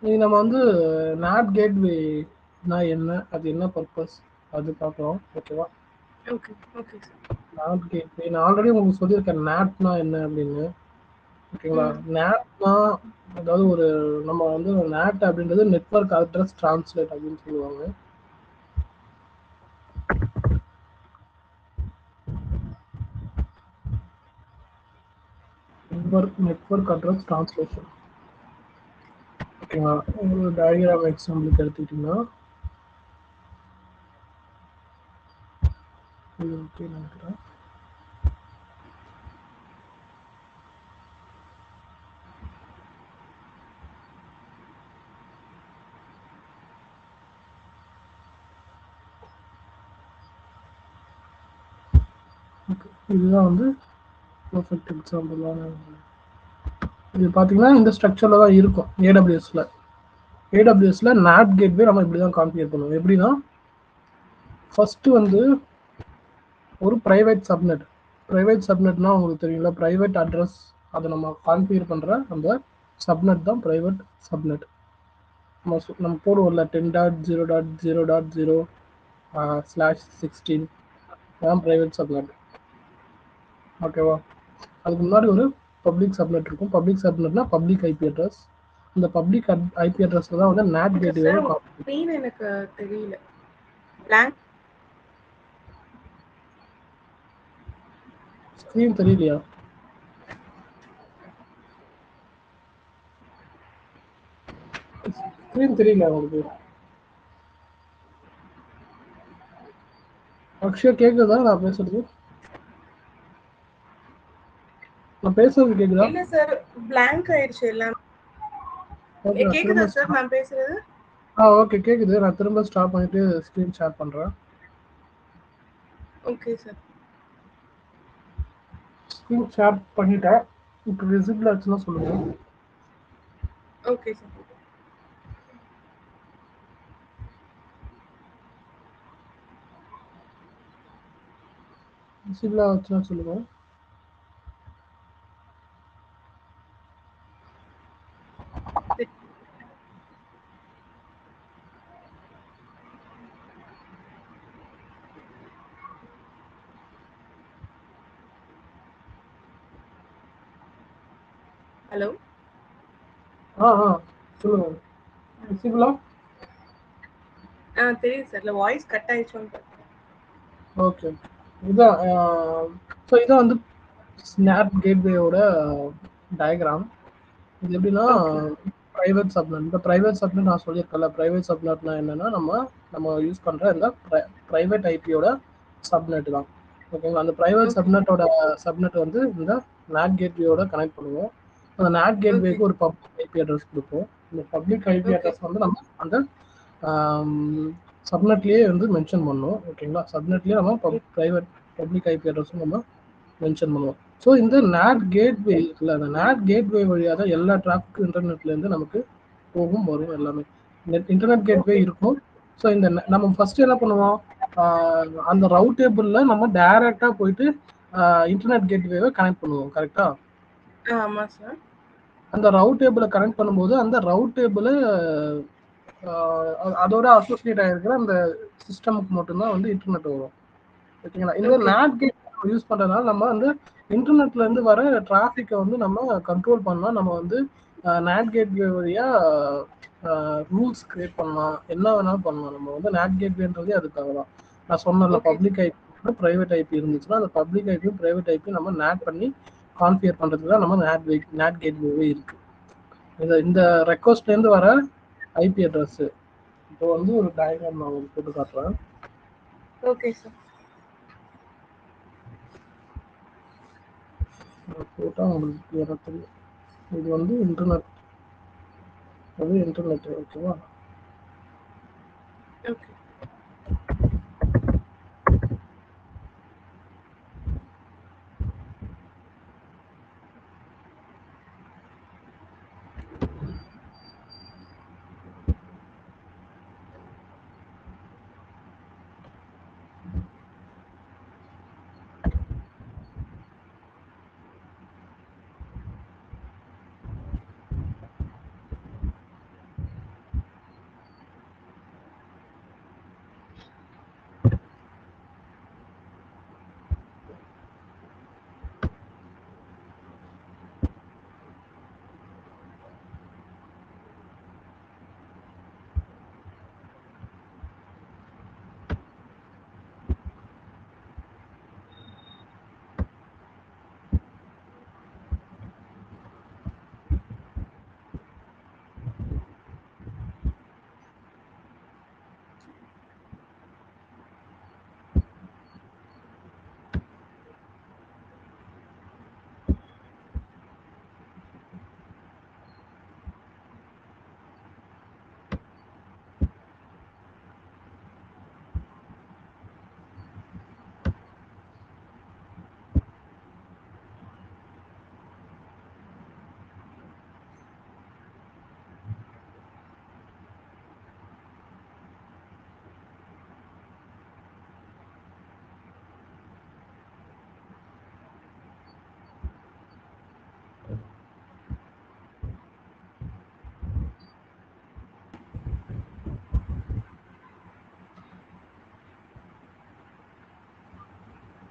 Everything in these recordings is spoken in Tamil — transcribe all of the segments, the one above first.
இது நம்ம வந்து நாட் கேட்வேனா என்ன அது என்ன பர்பஸ் அது பார்க்குறோம் ஓகேவா okay okay sir NAT gateway நான் ஆல்ரெடி உங்களுக்கு சொல்லியிருக்கேன் நாட்னா என்ன அப்படின்னு ஓகேங்களா நேட்னா அதாவது ஒரு நம்ம வந்து நேட் அப்படின்றது நெட்வொர்க் அட்ரஸ் டிரான்ஸ்லேட் அப்படின்னு சொல்லுவாங்க நெட்வொர்க் நெட்வொர்க் அட்ரஸ் டிரான்ஸ்லேஷன் ஓகேங்களா ஒரு டயக்ராம் எக்ஸாம்பிளுக்கு எடுத்துக்கிட்டிங்கன்னா இது ஓகே நினைக்கிறேன் Okay. இதுதான் வந்து பர்ஃபெக்ட் எக்ஸாம்பிளான இது பார்த்தீங்கன்னா இந்த ஸ்ட்ரக்சரில் தான் இருக்கும் ஏடபிள்யூஎஸ்ல ஏடபிள்யூஎஸ்ல நாட் கேட்வே நம்ம இப்படி தான் கான்ஃபிகர் பண்ணுவோம் எப்படின்னா ஃபர்ஸ்ட் வந்து ஒரு ப்ரைவேட் சப்நெட் ப்ரைவேட் சப்நெட்னா உங்களுக்கு தெரியுங்களா ப்ரைவேட் அட்ரஸ் அதை நம்ம கான்ஃபிகர் பண்ணுற அந்த சப்நெட் தான் ப்ரைவேட் சப்நெட் நம்ம சொ- நம்ம போடுவோம்ல ten dot zero dot zero dot zero slash sixteen அதான் ப்ரைவேட் சப்நெட் ஓகேவா அதுக்கு முன்னாடி ஒரு பப்ளிக் சப்நெட் இருக்கும் பப்ளிக் சப்நெட்னா பப்ளிக் ஐபி அட்ரஸ் இந்த பப்ளிக் ஐபி அட்ரஸ்ல தான் வந்து நேட் கேட்வே சார் ஸ்க்ரீன் எனக்கு தெரியல blank ஸ்க்ரீன் தெரியலையா ஸ்க்ரீன் தெரியல உங்களுக்கு அக்ஷயா கேக்குதா நான் பேசுறது நான் பேசுறது கேக்குதா இல்ல சார் blank ஆயிடுச்சு எல்லாம் Okay, நான் கேக்குதா திரும்ப சார் நான் பேசுறது ஆ ஓகே கேக்குது நான் திரும்ப ஸ்டாப் பண்ணிட்டு ஸ்க்ரீன் ஷேர் பண்றேன் ஓகே சார் ஸ்க்ரீன் ஷேர் பண்ணிட்டேன் இப்போ விசிபிள் ஆச்சுன்னா சொல்லுங்க ஓகே சார் விசிபிள் ஆச்சுன்னா சொல்லுங்க ஹலோ ஆ ஆ சொல்லுங்க விசிபிளா ஆ தெரியுது சார் இல்ல வாய்ஸ் கட் ஆயிடுச்சோன்னு பார்த்தேன். ஓகே இதான் ஸோ இதான் வந்து ஸ்னாப் கேட்வேயோட டயக்ராம் இது எப்படின்னா ப்ரைவேட் சப்நெட் இந்த ப்ரைவேட் சப்நெட் நான் சொல்லியிருக்கேன்ல ப்ரைவேட் சப்நெட்னா என்னன்னா நம்ம நம்ம யூஸ் பண்ணுற இந்த ப்ரைவேட் ஐபியோட சப்நெட் தான் ஓகேங்களா அந்த ப்ரைவேட் சப்நெட்டோட சப்நெட் வந்து இந்த நாட் கேட்வேயோட கனெக்ட் பண்ணுவோம் அந்த நாட் கேட்வேக்கு ஒரு பப்ளிக் ஐபி அட்ரஸ் கொடுப்போம் இந்த பப்ளிக் ஐபி Okay. அட்ரஸ் வந்து நம்ம அந்த சப்நெட்லேயே வந்து மென்ஷன் பண்ணோம் ஓகேங்களா சப்நெட்லேயே நம்ம ப்ரைவேட் பப்ளிக் ஐபி அட்ரஸும் நம்ம மென்ஷன் பண்ணுவோம் ஸோ இந்த நேட் கேட்வே இருக்குல்ல அந்த நேட் கேட்வே வழியாக தான் எல்லா டிராஃபிக் இன்டர்நெட்லேருந்து நமக்கு போகும் வரும் எல்லாமே நெட் இன்டர்நெட் கேட்வே இருக்கும் ஸோ இந்த நெ- நம்ம ஃபர்ஸ்ட் என்ன பண்ணுவோம் ஆஹ் அந்த ரவுட் டேபிளில் நம்ம டைரெக்டாக போயிட்டு இன்டர்நெட் கேட்வேவை கனெக்ட் பண்ணுவோம் கரெக்டாக ஆ ஆமா சார் அந்த ரவுட் டேபிளை கனெக்ட் பண்ணும்போது அந்த ரவுட் டேபிள் அதோட அசோசியேட் ஆகிருக்கிற அந்த சிஸ்டமுக்கு மட்டும்தான் வந்து இன்டர்நெட் வரும் ஓகேங்களா இந்த Okay. நேட் கேட் யூஸ் பண்றதுனால நம்ம வந்து இன்டர்நெட்ல இருந்து வர டிராஃபிக்கை வந்து நம்ம கண்ட்ரோல் பண்ணலாம் நம்ம வந்து நேட் கேட்வே வழியா ரூல்ஸ் கிரியேட் பண்ணலாம் என்ன வேணாலும் பண்ணலாம் நம்ம வந்து நேட் கேட்வேன்றதே அதுக்காக தான் நான் சொன்னல Okay. Public IP private IP இருந்துச்சுன்னா அந்த பப்ளிக் ஐபியும் ப்ரைவேட் ஐபியும் நம்ம நேட் பண்ணி கான்ஃபிகர் பண்றதுக்கு தான் நம்ம நேட் நேட் கேட்வேவே இருக்கு இந்த இந்த ரெக்வஸ்ட்ல இருந்து வர ஐபி அட்ரஸ் இப்போ வந்து ஒரு டயக்ராம் நான் உங்களுக்கு போட்டு காட்டுறேன் ஓகே சார் போட்டால் உங்களுக்கு கிளியராக தெரியும் இது வந்து இன்டர்நெட் அது இன்டர்நெட் ஓகேவா ஓகே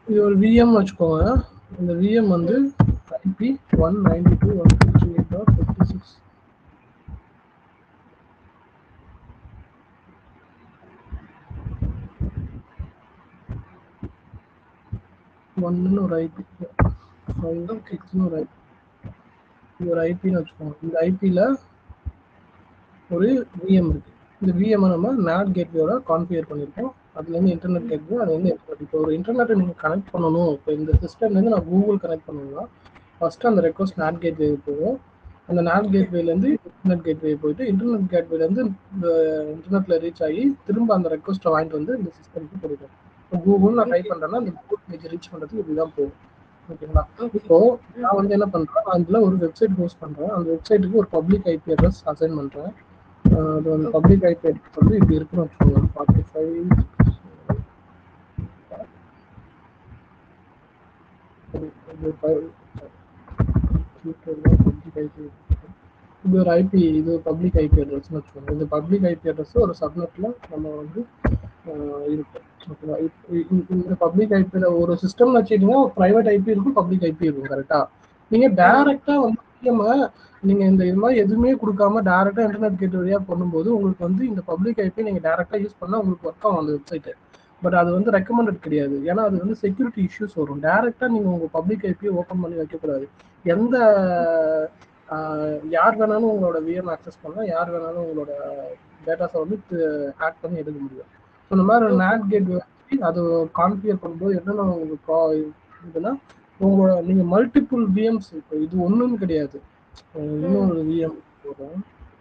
இது ஒரு விஎம் வச்சுக்கோங்க இந்த விஎம் வந்து IP one ninety two one fifty eight dot fifty six ஒன்னு ஒரு ஐபி ஃபைவ் சிக்ஸ்னு ஒரு ஐபி இது ஒரு ஐபின்னு வச்சுக்கோங்க இந்த ஐபியில் ஒரு விஎம் இருக்கு இந்த விஎம் நம்ம நேட் கேட்வேயோட கான்ஃபிகர் பண்ணியிருக்கோம் அதுலேருந்து இன்டர்நெட் கேட்வே அது வந்து இன்டர்நெட் இப்போ ஒரு இன்டர்நெட்டை நீங்கள் கனெக்ட் பண்ணணும் இப்போ இந்த சிஸ்டம்லேருந்து நான் கூகுள் கனெக்ட் பண்ணணும்னா ஃபஸ்ட்டு அந்த ரெக்வஸ்ட் நேட் கேட்வே போகும் அந்த நேட் கேட்வேலேருந்து இன்டர்நெட் கேட்வே போயிட்டு இன்டர்நெட் கேட்வேலேருந்து இந்த இன்டர்நெட்டில் ரீச் ஆகி திரும்ப அந்த ரெக்வஸ்ட்டை வாங்கிட்டு வந்து இந்த சிஸ்டம்க்கு கொடுக்கும் இப்போ கூகுள் நான் டைப் பண்ணுறேன்னா அந்த கூகுள் பேஜ் ரீச் பண்ணுறதுக்கு இப்படிதான் போகும் ஓகேங்களா இப்போ நான் வந்து என்ன பண்றேன் அதுல ஒரு வெப்சைட் ஹோஸ்ட் பண்றேன் அந்த வெப்சைட்டுக்கு ஒரு பப்ளிக் ஐபி அட்ரஸ் அசைன் பண்றேன் அஹ் அது வந்து பப்ளிக் ஐபி அட்ரஸ் வந்து இப்படி இருக்குன்னு வச்சுக்கோங்க ஃபார்ட்டி ஃபைவ் இது ஒரு ஐபி இது பப்ளிக் ஐபி அட்ரஸ்னு வச்சுக்கோங்க இந்த பப்ளிக் ஐபி அட்ரஸ் ஒரு சப்நெட்ல நம்ம வந்து அஹ், இருக்கு ஓகேவா இப்ப இ- இந்த பப்ளிக் ஐபியில் ஒரு சிஸ்டம் வச்சுக்கிட்டீங்கன்னா ஒரு ப்ரைவேட் ஐபி இருக்கும் பப்ளிக் ஐபி இருக்கும் கரெக்டா நீங்க டைரக்டா வந்து நம்ம நீங்க இந்த இது மாதிரி எதுவுமே கொடுக்காம டைரக்டா இன்டர்நெட் கேட் வழியா பண்ணும்போது உங்களுக்கு வந்து இந்த பப்ளிக் ஐபி நீங்க டைரக்டா யூஸ் பண்ணா உங்களுக்கு ஒர்க் ஆகும் அந்த வெப்சைட் பட் அது வந்து ரெக்கமெண்டட் கிடையாது ஏன்னா அது வந்து செக்யூரிட்டி இஷ்யூஸ் வரும் டைரக்டா நீங்க உங்க பப்ளிக் ஐபி ஓப்பன் பண்ணி வைக்கக்கூடாது எந்த ஆஹ், யார் வேணாலும் உங்களோட விஎம் ஆக்சஸ் பண்ணலாம் யார் வேணாலும் உங்களோட டேட்டாஸை வந்து ஹேக் பண்ணி எடுக்க முடியும் ஸோ இந்த மாதிரி நேட் கேட் அது கான்ஃபிகர் பண்ணும்போது என்னென்ன உங்களுக்கு ப்ரா இதுன்னா உங்களோட நீங்க மல்டிபிள் விஎம்ஸ் இப்போ இது ஒண்ணுன்னு கிடையாது அஹ் இன்னொரு விஎம் போதும்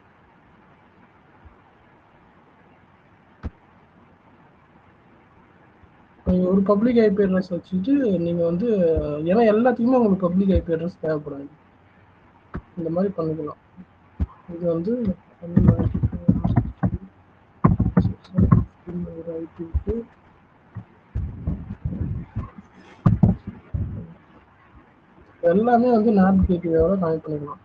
நீங்க ஒரு பப்ளிக் ஐபி அட்ரஸ் வச்சுட்டு நீங்க வந்து ஏன்னா எல்லாத்துக்குமே உங்களுக்கு பப்ளிக் ஐபி அட்ரஸ் தேவைப்படாது இந்த மாதிரி பண்ணிக்கலாம் இது வந்து ஒரு ஐபிக்கு எல்லாமே வந்து நாட் கேட்வேயோட கனெக்ட் பண்ணிக்கலாம்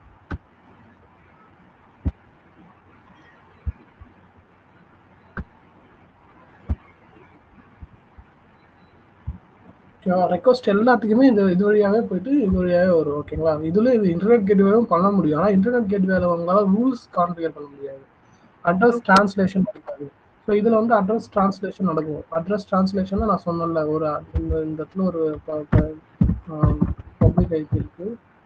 ரெக்வஸ்ட் எல்லாத்துக்குமே இந்த இது வழியாவே போயிட்டு இது வழியாவே வரும் ஓகேங்களா இதுல இது இன்டர்நெட் கேட்வேவும் பண்ண முடியும் ஆனா இன்டர்நெட் கேட்வேல உங்களால ரூல்ஸ் கான்ஃபிகர் பண்ண முடியாது அட்ரஸ் டிரான்ஸ்லேஷன் நடக்காது ஸோ இதுல வந்து அட்ரஸ் டிரான்ஸ்லேஷன் நடக்கும் அட்ரஸ் டிரான்ஸ்லேஷன் நான் சொன்னேன்ல ஒரு இந்த இந்த இடத்துல ஒரு பப்ளிக் ஐபி இருக்கு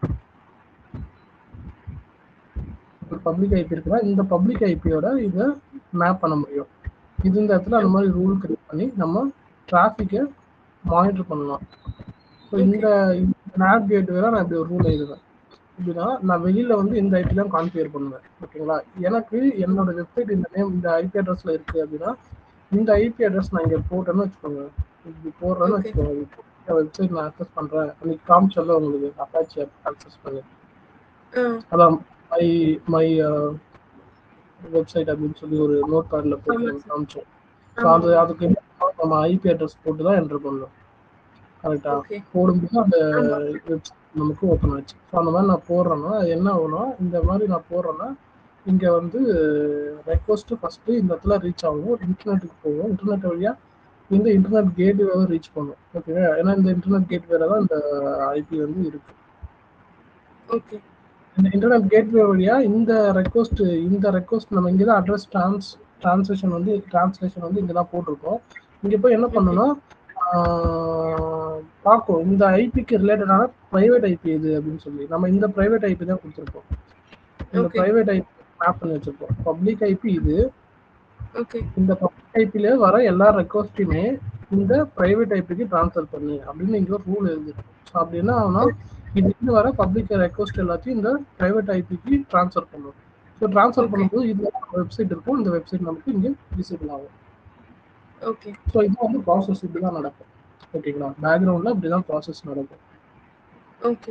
ஒரு பப்ளிக் ஐபி இருக்குன்னா இந்த பப்ளிக் ஐபியோட இதை மேப் பண்ண முடியும் இது இந்த இடத்துல அந்த மாதிரி ரூல் கிரியேட் பண்ணி நம்ம டிராஃபிக்கை மானிட்டர் பண்ணலாம் ஸோ இந்த மேப் கேட் வேற நான் இப்படி ஒரு ரூல் எழுதுவேன் இப்படின்னா நான் வெளியில வந்து இந்த ஐபி தான் கான்ஃபிகர் பண்ணுவேன் ஓகேங்களா எனக்கு என்னோட வெப்சைட் இந்த நேம் இந்த ஐபி அட்ரஸ்ல இருக்கு அப்படின்னா இந்த ஐபி அட்ரஸ் நான் இங்க போட்டேன்னு வச்சுக்கோங்க இப்படி போடுறேன்னு Okay. வச்சுக்கோங்க வெப்சைட் நான் அக்சஸ் பண்றேன் அன்னைக்கு காமிச்சல உங்களுக்கு அப்பாச்சி அக்சஸ் பண்ணி ஆ அதான் மை மை வெப்சைட் அப்படின்னு சொல்லி ஒரு நோட் பேட்ல போட்டு ஆமா sir. காமிச்சோம் ஸோ அது அதுக்கு நம்ம ஐபி அட்ரஸ் போட்டு தான் என்டர் பண்ணணும் கரெக்டா ஓகே போடும்போது அந்த ஆமா. வெப்சைட் நமக்கு ஓப்பன் ஆச்சு ஸோ அந்த மாதிரி நான் போடுறேன்னா என்ன ஆகும்னா இந்த மாதிரி நான் போடுறேன்னா இங்க வந்து ரெக்வஸ்ட் ஃபர்ஸ்ட் இந்த இடத்துல ரீச் ஆகும் இன்டர்நெட்டுக்கு போகும் இன்டர்நெட் வழியா இந்த இன்டர்நெட் கேட்வேவை ரீச் பண்ணும் ஓகேவா ஏன்னா இந்த இன்டர்நெட் கேட்வேல தான் இந்த ஐபி வந்து இருக்கு ஓகே இந்த இன்டர்நெட் கேட்வே வழியா இந்த ரெக்வஸ்ட் இந்த ரெக்வஸ்ட் நம்ம இங்கே தான் அட்ரஸ் ட்ரான்ஸ் ட்ரான்ஸ்லேஷன் வந்து ட்ரான்ஸ்லேஷன் வந்து இங்கே தான் போட்டிருக்கோம் இங்கே போய் என்ன பண்ணணும்னா ஆஹ், பார்க்கும் இந்த ஐபிக்கு ரிலேட்டடான ப்ரைவேட் ஐபி இது அப்படின்னு சொல்லி நம்ம இந்த ப்ரைவேட் ஐபி தான் கொடுத்துருக்கோம் இந்த Okay. ப்ரைவேட் ஐபி மேப் பண்ணி வச்சிருக்கோம் பப்ளிக் ஐபி இது ஓகே இந்த பப்ளிக் ஐபில வர எல்லா ரெக்வஸ்ட்டையுமே இந்த பிரைவேட் ஐபிக்கு ட்ரான்ஸ்ஃபர் பண்ணு அப்படின்னு இங்க ஒரு ரூல் எழுதிருக்கு ஸோ அப்படின்னா ஆனா இது இருந்து வர பப்ளிக் ரெக்வஸ்ட் எல்லாத்தையும் இந்த பிரைவேட் ஐபிக்கு ட்ரான்ஸ்ஃபர் பண்ணும் ஸோ ட்ரான்ஸ்ஃபர் Okay. பண்ணும்போது இது வெப்சைட் இருக்கும் இந்த வெப்சைட் நமக்கு இங்க விசிபிள் ஆகும் ஓகே ஸோ இது வந்து ப்ராசஸ் இப்படி தான் நடக்கும் ஓகேங்களா பேக்ரவுண்டில் இப்படி தான் ப்ராசஸ் நடக்கும் ஓகே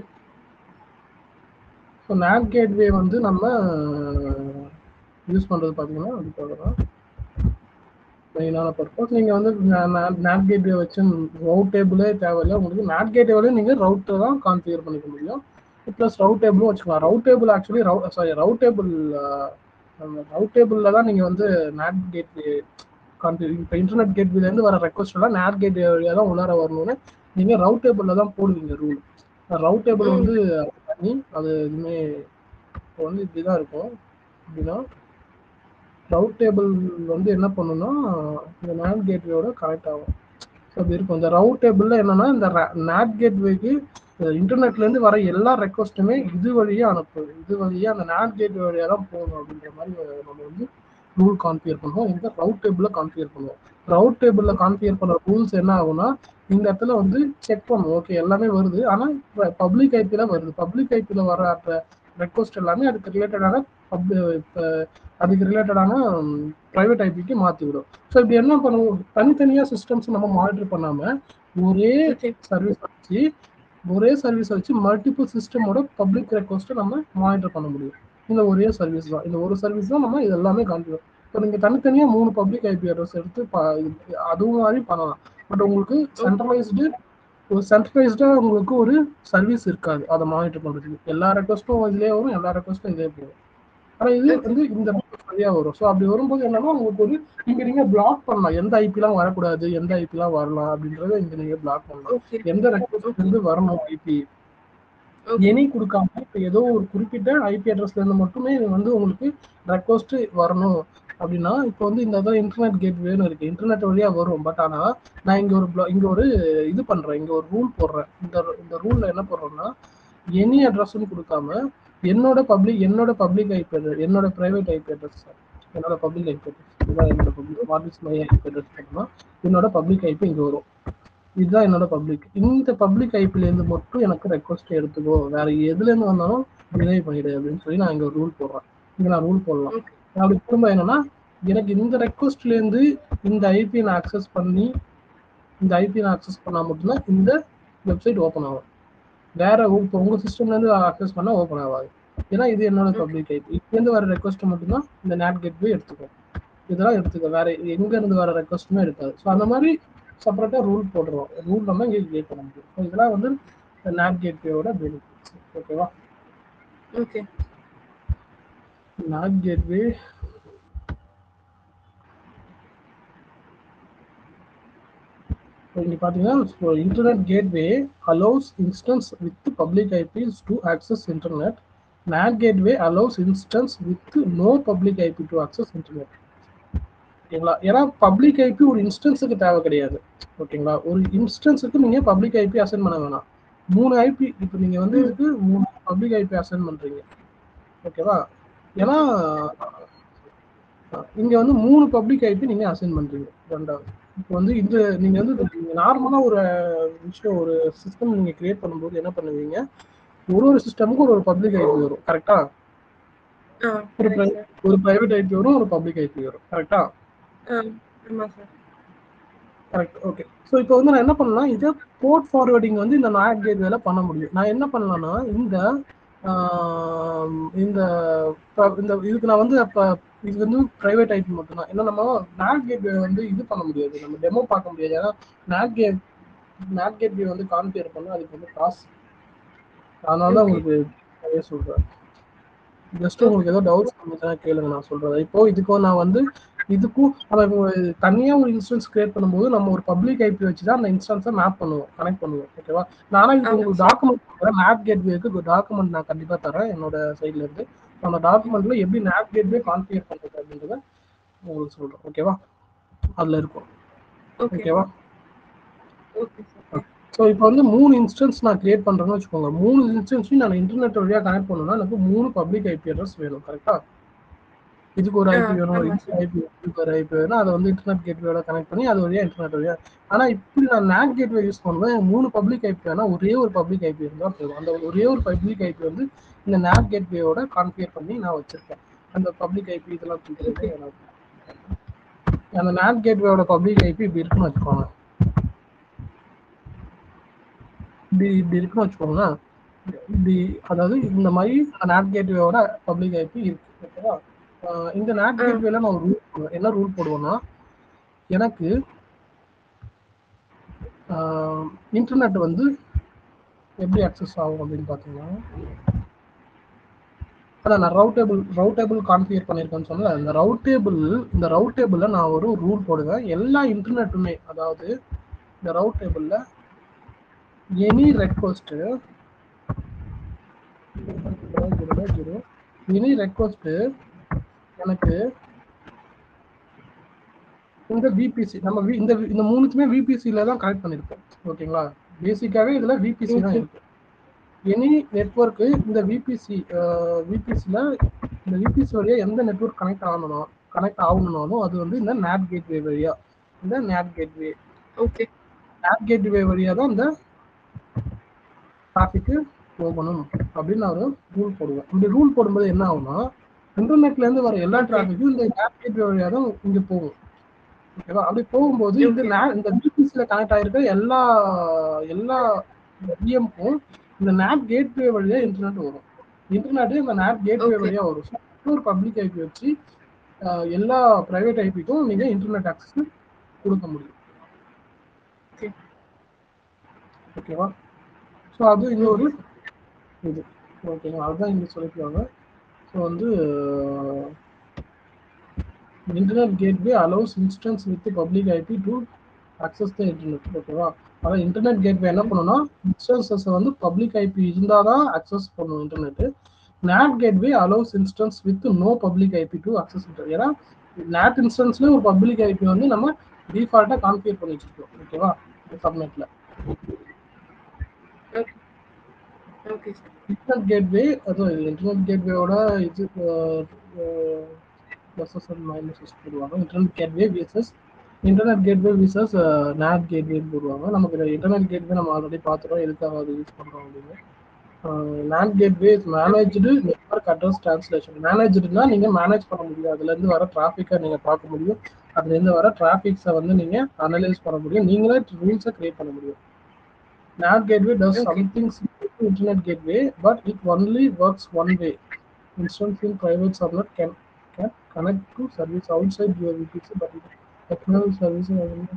ஸோ நேட் கேட்வே வந்து நம்ம யூஸ் பண்ணுறது பார்த்தீங்கன்னா அதுக்காக தான் மெயினான பர்பஸ் நீங்கள் வந்து நேட் கேட்வே வச்சு ரவுட் டேபிளே தேவையில்லை உங்களுக்கு நேட் கேட்வேலையும் நீங்கள் ரவுட்டை தான் கான்ஃபிகர் பண்ணிக்க முடியும் ப்ளஸ் ரவுட் டேபிளும் வச்சுக்கலாம் ரவுட் டேபிள் ஆக்சுவலி ரவு சாரி ரவுட் டேபிள் ரவுட் டேபிளில் தான் நீங்கள் வந்து நேட் கேட்வே கான்ஃபிகர் இப்போ இன்டர்நெட் கேட்வேலேருந்து வர ரெக்வஸ்ட் எல்லாம் நேட் கேட்வே வழியாக தான் உள்ளார வரணும்னு நீங்கள் ரவுட் டேபிளில் தான் போடுவீங்க ரூல் ரவுட் டேபிள் ம். வந்து பண்ணி அது எதுவுமே இப்போ வந்து இப்படி தான் இருக்கும் அப்படின்னா ரவுட் டேபிள் வந்து என்ன பண்ணுன்னா இந்த நேட் கேட்வேயோட கனெக்ட் ஆகும் ஸோ அப்படி இருக்கும் இந்த ரவுட் டேபிளில் என்னன்னா இந்த நேட் கேட்வேக்கு இன்டர்நெட்லேருந்து வர எல்லா ரெக்வஸ்ட்டுமே இது வழியாக அனுப்புது இது வழியாக அந்த நேட் கேட்வே வழியாக தான் போகணும் அப்படின்ற மாதிரி நம்ம வந்து ரூல் கான்ஃபியர் பண்ணுவோம் இந்த ரவுட் டேபிளில் கான்ஃபியர் பண்ணுவோம் ரவுட் டேபிளில் கான்ஃபியர் பண்ணுற ரூல்ஸ் என்ன ஆகும்னா இந்த இடத்துல வந்து செக் பண்ணுவோம் ஓகே எல்லாமே வருது ஆனால் பப்ளிக் ஐபியில் வருது பப்ளிக் ஐபியில் வர ரெக்வஸ்ட் எல்லாமே அதுக்கு ரிலேட்டடான பப்ளி இப்போ அதுக்கு ரிலேட்டடான ப்ரைவேட் ஐபிக்கு மாற்றி விடும் ஸோ இப்படி என்ன பண்ணுவோம் தனித்தனியாக சிஸ்டம்ஸ் நம்ம மானிட்டர் பண்ணாமல் ஒரே Okay. சர்வீஸ் வச்சு ஒரே சர்வீஸை வச்சு மல்டிபிள் சிஸ்டமோட பப்ளிக் ரெக்வஸ்ட்டை நம்ம மானிட்டர் பண்ண முடியும் இந்த ஒரே சர்வீஸ் தான் இந்த ஒரு சர்வீஸ் தான் நம்ம இது எல்லாமே காண்பிக்கும் இப்போ நீங்கள் தனித்தனியாக மூணு பப்ளிக் ஐபி அட்ரஸ் எடுத்து ப- இது- அதுவும் மாதிரி பண்ணலாம் பட் உங்களுக்கு சென்ட்ரலைஸ்டு ஒரு சென்ட்ரலைஸ்டாக உங்களுக்கு ஒரு சர்வீஸ் இருக்காது அதை மானிட்டர் பண்ணுறதுக்கு எல்லா ரெக்வஸ்ட்டும் இதுலேயே வரும் எல்லா ரெக்வஸ்ட்டும் இதே போகும் ஆனால் இது வந்து இந்த ரெக்வஸ்ட் வழியாக வரும் ஸோ அப்படி வரும்போது என்னன்னா உங்களுக்கு ஒரு இங்கே நீங்கள் பிளாக் பண்ணலாம் எந்த ஐபிலாம் வரக்கூடாது எந்த ஐபிலாம் வரலாம் அப்படின்றத இங்கே நீங்கள் பிளாக் பண்ணலாம் ஓகே எந்த ரெக்வஸ்ட் இருந்து வரணும் ஐபி ஓகே எனி கொடுக்காம இப்போ ஏதோ ஒரு குறிப்பிட்ட ஐபி அட்ரஸ்ல இருந்து மட்டுமே இது வந்து உங்களுக்கு ரெக்வஸ்ட் வரணும் அப்படின்னா இப்போ வந்து இந்த இதில் இன்டர்நெட் கேட்வேன்னு இருக்கு இன்டர்நெட் வழியா வரும் பட் ஆனா நான் இங்க ஒரு blo- இங்க ஒரு இது பண்றேன் இங்க ஒரு ரூல் போடுறேன் இந்த இந்த ரூல்ல என்ன போடுறோம்னா எனி அட்ரஸ்ன்னு கொடுக்காம என்னோட பப்ளிக் என்னோட பப்ளிக் ஐபி அட்ரஸ் என்னோட பிரைவேட் ஐபி அட்ரஸ் என்னோட பப்ளிக் ஐபி அட்ரஸ் இதுதான் என்னோட public what is my IP address பண்ணா என்னோட பப்ளிக் ஐபி இங்க வரும் இதுதான் என்னோட பப்ளிக் இந்த பப்ளிக் ஐபில இருந்து மட்டும் எனக்கு ரெக்வஸ்ட் எடுத்துக்கோ வேற எதுல இருந்து வந்தாலும் டிலே பண்ணிடு அப்படின்னு சொல்லி நான் இங்க ஒரு ரூல் போடுறேன் இங்க நான் ரூல் போடலாம் Okay. அப்படி திரும்ப என்னன்னா எனக்கு இந்த ரெக்வஸ்ட்ல இருந்து இந்த ஐபி நான் அக்சஸ் பண்ணி இந்த ஐபி நான் அக்சஸ் பண்ணா மட்டும்தான் இந்த வெப்சைட் ஓப்பன் ஆகும் வேற உ- இப்போ உங்க சிஸ்டம்ல இருந்து அக்சஸ் பண்ணா ஓப்பன் ஆகாது ஏன்னா இது என்னோட பப்ளிக் ஐபி இருந்து வர ரெக்வஸ்ட் மட்டும்தான் இந்த நேட் கேட் போய் எடுத்துக்கும் இதெல்லாம் எடுத்துக்க வேற எங்க இருந்து வர ரெக்வஸ்ட்டுமே இருக்காது ஸோ அந்த மாதிரி செப்பரேட்டா ரூல் போடுறோம் ரூல் நம்ம இங்கே கிரியேட் பண்ண முடியும் ஸோ இதெல்லாம் வந்து நேட் கேட்வேயோட பெனிஃபிட்ஸ் ஓகேவா ஓகே NAT gateway இங்க பாத்தீங்கன்னா internet gateway allows instance with public IPs to access internet NAT gateway allows instance with no public IP to access internet ஓகேங்களா ஏன்னா பப்ளிக் ஐபி ஒரு இன்ஸ்டன்ஸுக்கு தேவை கிடையாது ஓகேங்களா ஒரு இன்ஸ்டன்ஸுக்கு நீங்க பப்ளிக் ஐபி அசைன் பண்ண வேணாம் மூணு ஐபி இப்போ நீங்க வந்து இதுக்கு மூணு பப்ளிக் ஐபி அசைன் பண்றீங்க ஓகேவா ஏன்னா அஹ், இங்க வந்து மூணு பப்ளிக் ஐபி நீங்க அசைன் பண்றீங்க ரெண்டாவது இப்போ வந்து இந்த நீங்க வந்து நீங்க நார்மலா ஒரு விஷயம் ஒரு சிஸ்டம் நீங்க கிரியேட் பண்ணும்போது என்ன பண்ணுவீங்க ஒரு ஒரு சிஸ்டமுக்கு ஒரு ஒரு பப்ளிக் ஐபி வரும் கரெக்டா ஆ ஒரு correct sir. ஒரு பிரைவேட் ஐபி வரும் ஒரு பப்ளிக் ஐபி வரும் கரெக்டா ஆ ஆமா சார் கரெக்ட் ஓகே ஸோ இப்போ வந்து நான் என்ன பண்ணலாம் இதை போர்ட் ஃபார்வர்டிங் வந்து இந்த நாட் கேட்வேல பண்ண முடியும் நான் என்ன பண்ணலாம்னா இந்த ஆம், இந்த ப- இந்த இதுக்கு நான் வந்து அப்போ இது வந்து ப்ரைவேட் ஐபி மட்டும்தான் ஏன்னா நம்ம நாட் கேட்வே வந்து இது பண்ண முடியாது நம்ம டெமோ பார்க்க முடியாது ஏன்னா நாட் கேட் நாட் கேட்வே வந்து கான்ஃபியர் பண்ண அதுக்கு வந்து காசு அதனால தான் Okay. உங்களுக்கு நிறைய சொல்கிறேன் ஜஸ்ட் உங்களுக்கு ஏதோ டவுட்ஸ் இருந்துச்சுன்னா கேளுங்க நான் சொல்றதை இப்போ இதுக்கும் நான் வந்து இதுக்கும் நம்ம இப்போ தனியா ஒரு இன்ஸ்டன்ஸ் கிரியேட் பண்ணும்போது நம்ம ஒரு பப்ளிக் ஐபி வச்சு தான் அந்த இன்ஸ்டன்ஸை மேப் பண்ணுவோம் கனெக்ட் பண்ணுவோம் ஓகேவா நானா இப்போ ஆமா. உங்களுக்கு டாக்குமெண்ட் தரேன் மேப் கேட்வேக்கு டாக்குமெண்ட் நான் கண்டிப்பா தரேன் என்னோட சைட்ல இருந்து அந்த டாக்குமெண்ட்ல எப்படி மேப் கேட்வே கான்ஃபிகர் பண்றது அப்படின்றத உங்களுக்கு சொல்றேன் ஓகேவா அதுல இருக்கும் ஓகே ஓகேவா ஓகே சார் ஸோ இப்போ வந்து மூணு இன்ஸ்டன்ஸ் நான் கிரியேட் பண்றேன்னு வச்சுக்கோங்க மூணு இன்ஸ்டன்ஸையும் நான் இன்டர்நெட் வழியா கனெக்ட் பண்ணணும்னா எனக்கு மூணு பப்ளிக் ஐபி அட்ரஸ் வேணும் கரெக்டா இதுக்கு ஒரு ஐபி ஆ, வேணும் ஆமா இதுக்கு ஐபி இதுக்கு ஒரு ஐபி வேணும் அதை வந்து இன்டர்நெட் கேட்வேயோட கனெக்ட் பண்ணி அது வழியா இன்டர்நெட் வழியா ஆனா இப்படி நான் நேட் கேட்வே யூஸ் பண்ணுவேன் மூணு பப்ளிக் ஐபி வேணா ஒரே ஒரு பப்ளிக் ஐபி இருந்தா போதும் அந்த ஒரே ஒரு பப்ளிக் ஐபி வந்து இந்த நேட் கேட்வேயோட கான்ஃபிகர் பண்ணி நான் வச்சிருக்கேன் அந்த பப்ளிக் ஐபி இதெல்லாம் கொடுக்குறது எனக்கு அந்த நேட் கேட்வேயோட பப்ளிக் ஐபி இப்படி இருக்குன்னு வச்சுக்கோங்க இப்படி இப்படி இருக்குன்னு வச்சுக்கோங்களேன் இப்படி அதாவது இந்த மாதிரி நேட் கேட்வேயோட பப்ளிக் ஐபி இருக்கு ஓகேவா ஆஹ் இந்த நேட் ஆ. கேட்வேல நான் ஒரு ரூல் போடுவேன் என்ன ரூல் போடுவேன்னா எனக்கு இன்டர்நெட் வந்து எப்படி அக்சஸ் ஆகும் அப்படின்னு பார்த்தீங்கன்னா அதான் நான் ரவுட்டேபிள் ரவுட்டேபிள் கான்ஃபிகர் பண்ணியிருக்கேன்னு சொன்னல இந்த ரவுட்டேபிள் இந்த ரவுட்டேபிளில் நான் ஒரு ரூல் போடுவேன் எல்லா இன்டர்நெட்டுமே அதாவது இந்த ரவுட்டேபிளில் any request zero any request எனக்கு இந்த விபிசி நம்ம V- இந்த இந்த மூணுத்துமே விபிசியில் தான் கனெக்ட் பண்ணியிருக்கோம் ஓகேங்களா பேசிக்காகவே இதில் விபிசி தான் இருக்கு எனி நெட்ஒர்க்கு இந்த விபிசி விபிசியில் இந்த விபிசி வழியாக எந்த நெட்ஒர்க் கனெக்ட் ஆகணும் கனெக்ட் ஆகணும்னாலும் அது வந்து இந்த நேட் கேட்வே வழியாக இந்த NAT gateway okay NAT gateway வழியாக தான் இந்த டிராஃபிக்கு போகணும் அப்படின்னு நான் ஒரு ரூல் போடுவேன் இப்படி ரூல் போடும்போது என்ன ஆகும்னா இன்டர்நெட்ல இருந்து வர எல்லா டிராஃபிக்கும் இந்த நேட் கேட்வே வழியாக தான் இங்கே போகும் ஓகேவா அப்படி போகும்போது இந்த na- இந்த பிபிசியில் கனெக்ட் ஆயிருக்க எல்லா எல்லா பிஎம்க்கும் இந்த நேட் கேட்வே வழியா இன்டர்நெட் வரும் இன்டர்நெட் இந்த நேட் கேட்வே Okay. வழியா வரும் So, ஒரு பப்ளிக் ஐபி வச்சு அஹ், எல்லா பிரைவேட் ஐபிக்கும் நீங்க இன்டர்நெட் ஆக்சஸ் கொடுக்க முடியும் Okay. ஓகேவா ஸோ அது இன்னொரு இது ஓகேங்களா அதுதான் இங்கே சொல்லிக்கிறாங்க ஸோ வந்து internet gateway allows instance with public IP to access the internet ஓகேவா அதான் இன்டர்நெட் கேட்வே என்ன பண்ணுன்னா இன்ஸ்டன்சஸ் வந்து பப்ளிக் ஐபி இருந்தால் தான் அக்சஸ் பண்ணும் internet NAT gateway allows instance with no public IP to access internet ஏன்னா நேட் இன்ஸ்டன்ஸ்ல ஒரு பப்ளிக் ஐபி வந்து நம்ம டிஃபால்ட்டாக கான்ஃபிகர் பண்ணி வச்சிருக்கோம் ஓகேவா சப்நெட்டில் ஓகே சார் இன்டர்நெட் கேட்வே அதான் இன்டர்நெட் கேட்வேயோட இது ப்ளஸஸ் அண்ட் மைனஸஸ் போடுவாங்க internet gateway versus internet gateway versus NAT gateway போடுவாங்க நமக்கு இன்டர்நெட் கேட்வே நம்ம ஆல்ரெடி பார்த்துட்டோம் எதுக்காக அது யூஸ் பண்ணுறோம் அப்படின்னு NAT gateway managed network address translation மேனேஜ்டுனா நீங்கள் மேனேஜ் பண்ண முடியும் அதுலேருந்து வர டிராஃபிக்கை நீங்கள் பார்க்க முடியும் அதுலேருந்து வர டிராஃபிக்ஸை வந்து நீங்கள் அனலைஸ் பண்ண முடியும் நீங்களே ரூல்ஸை கிரியேட் பண்ண முடியும் NAT gateway does Okay. something similar to internet gateway, but it only works one way. Instance in private subnet can can connect to service outside your VPC, but it external service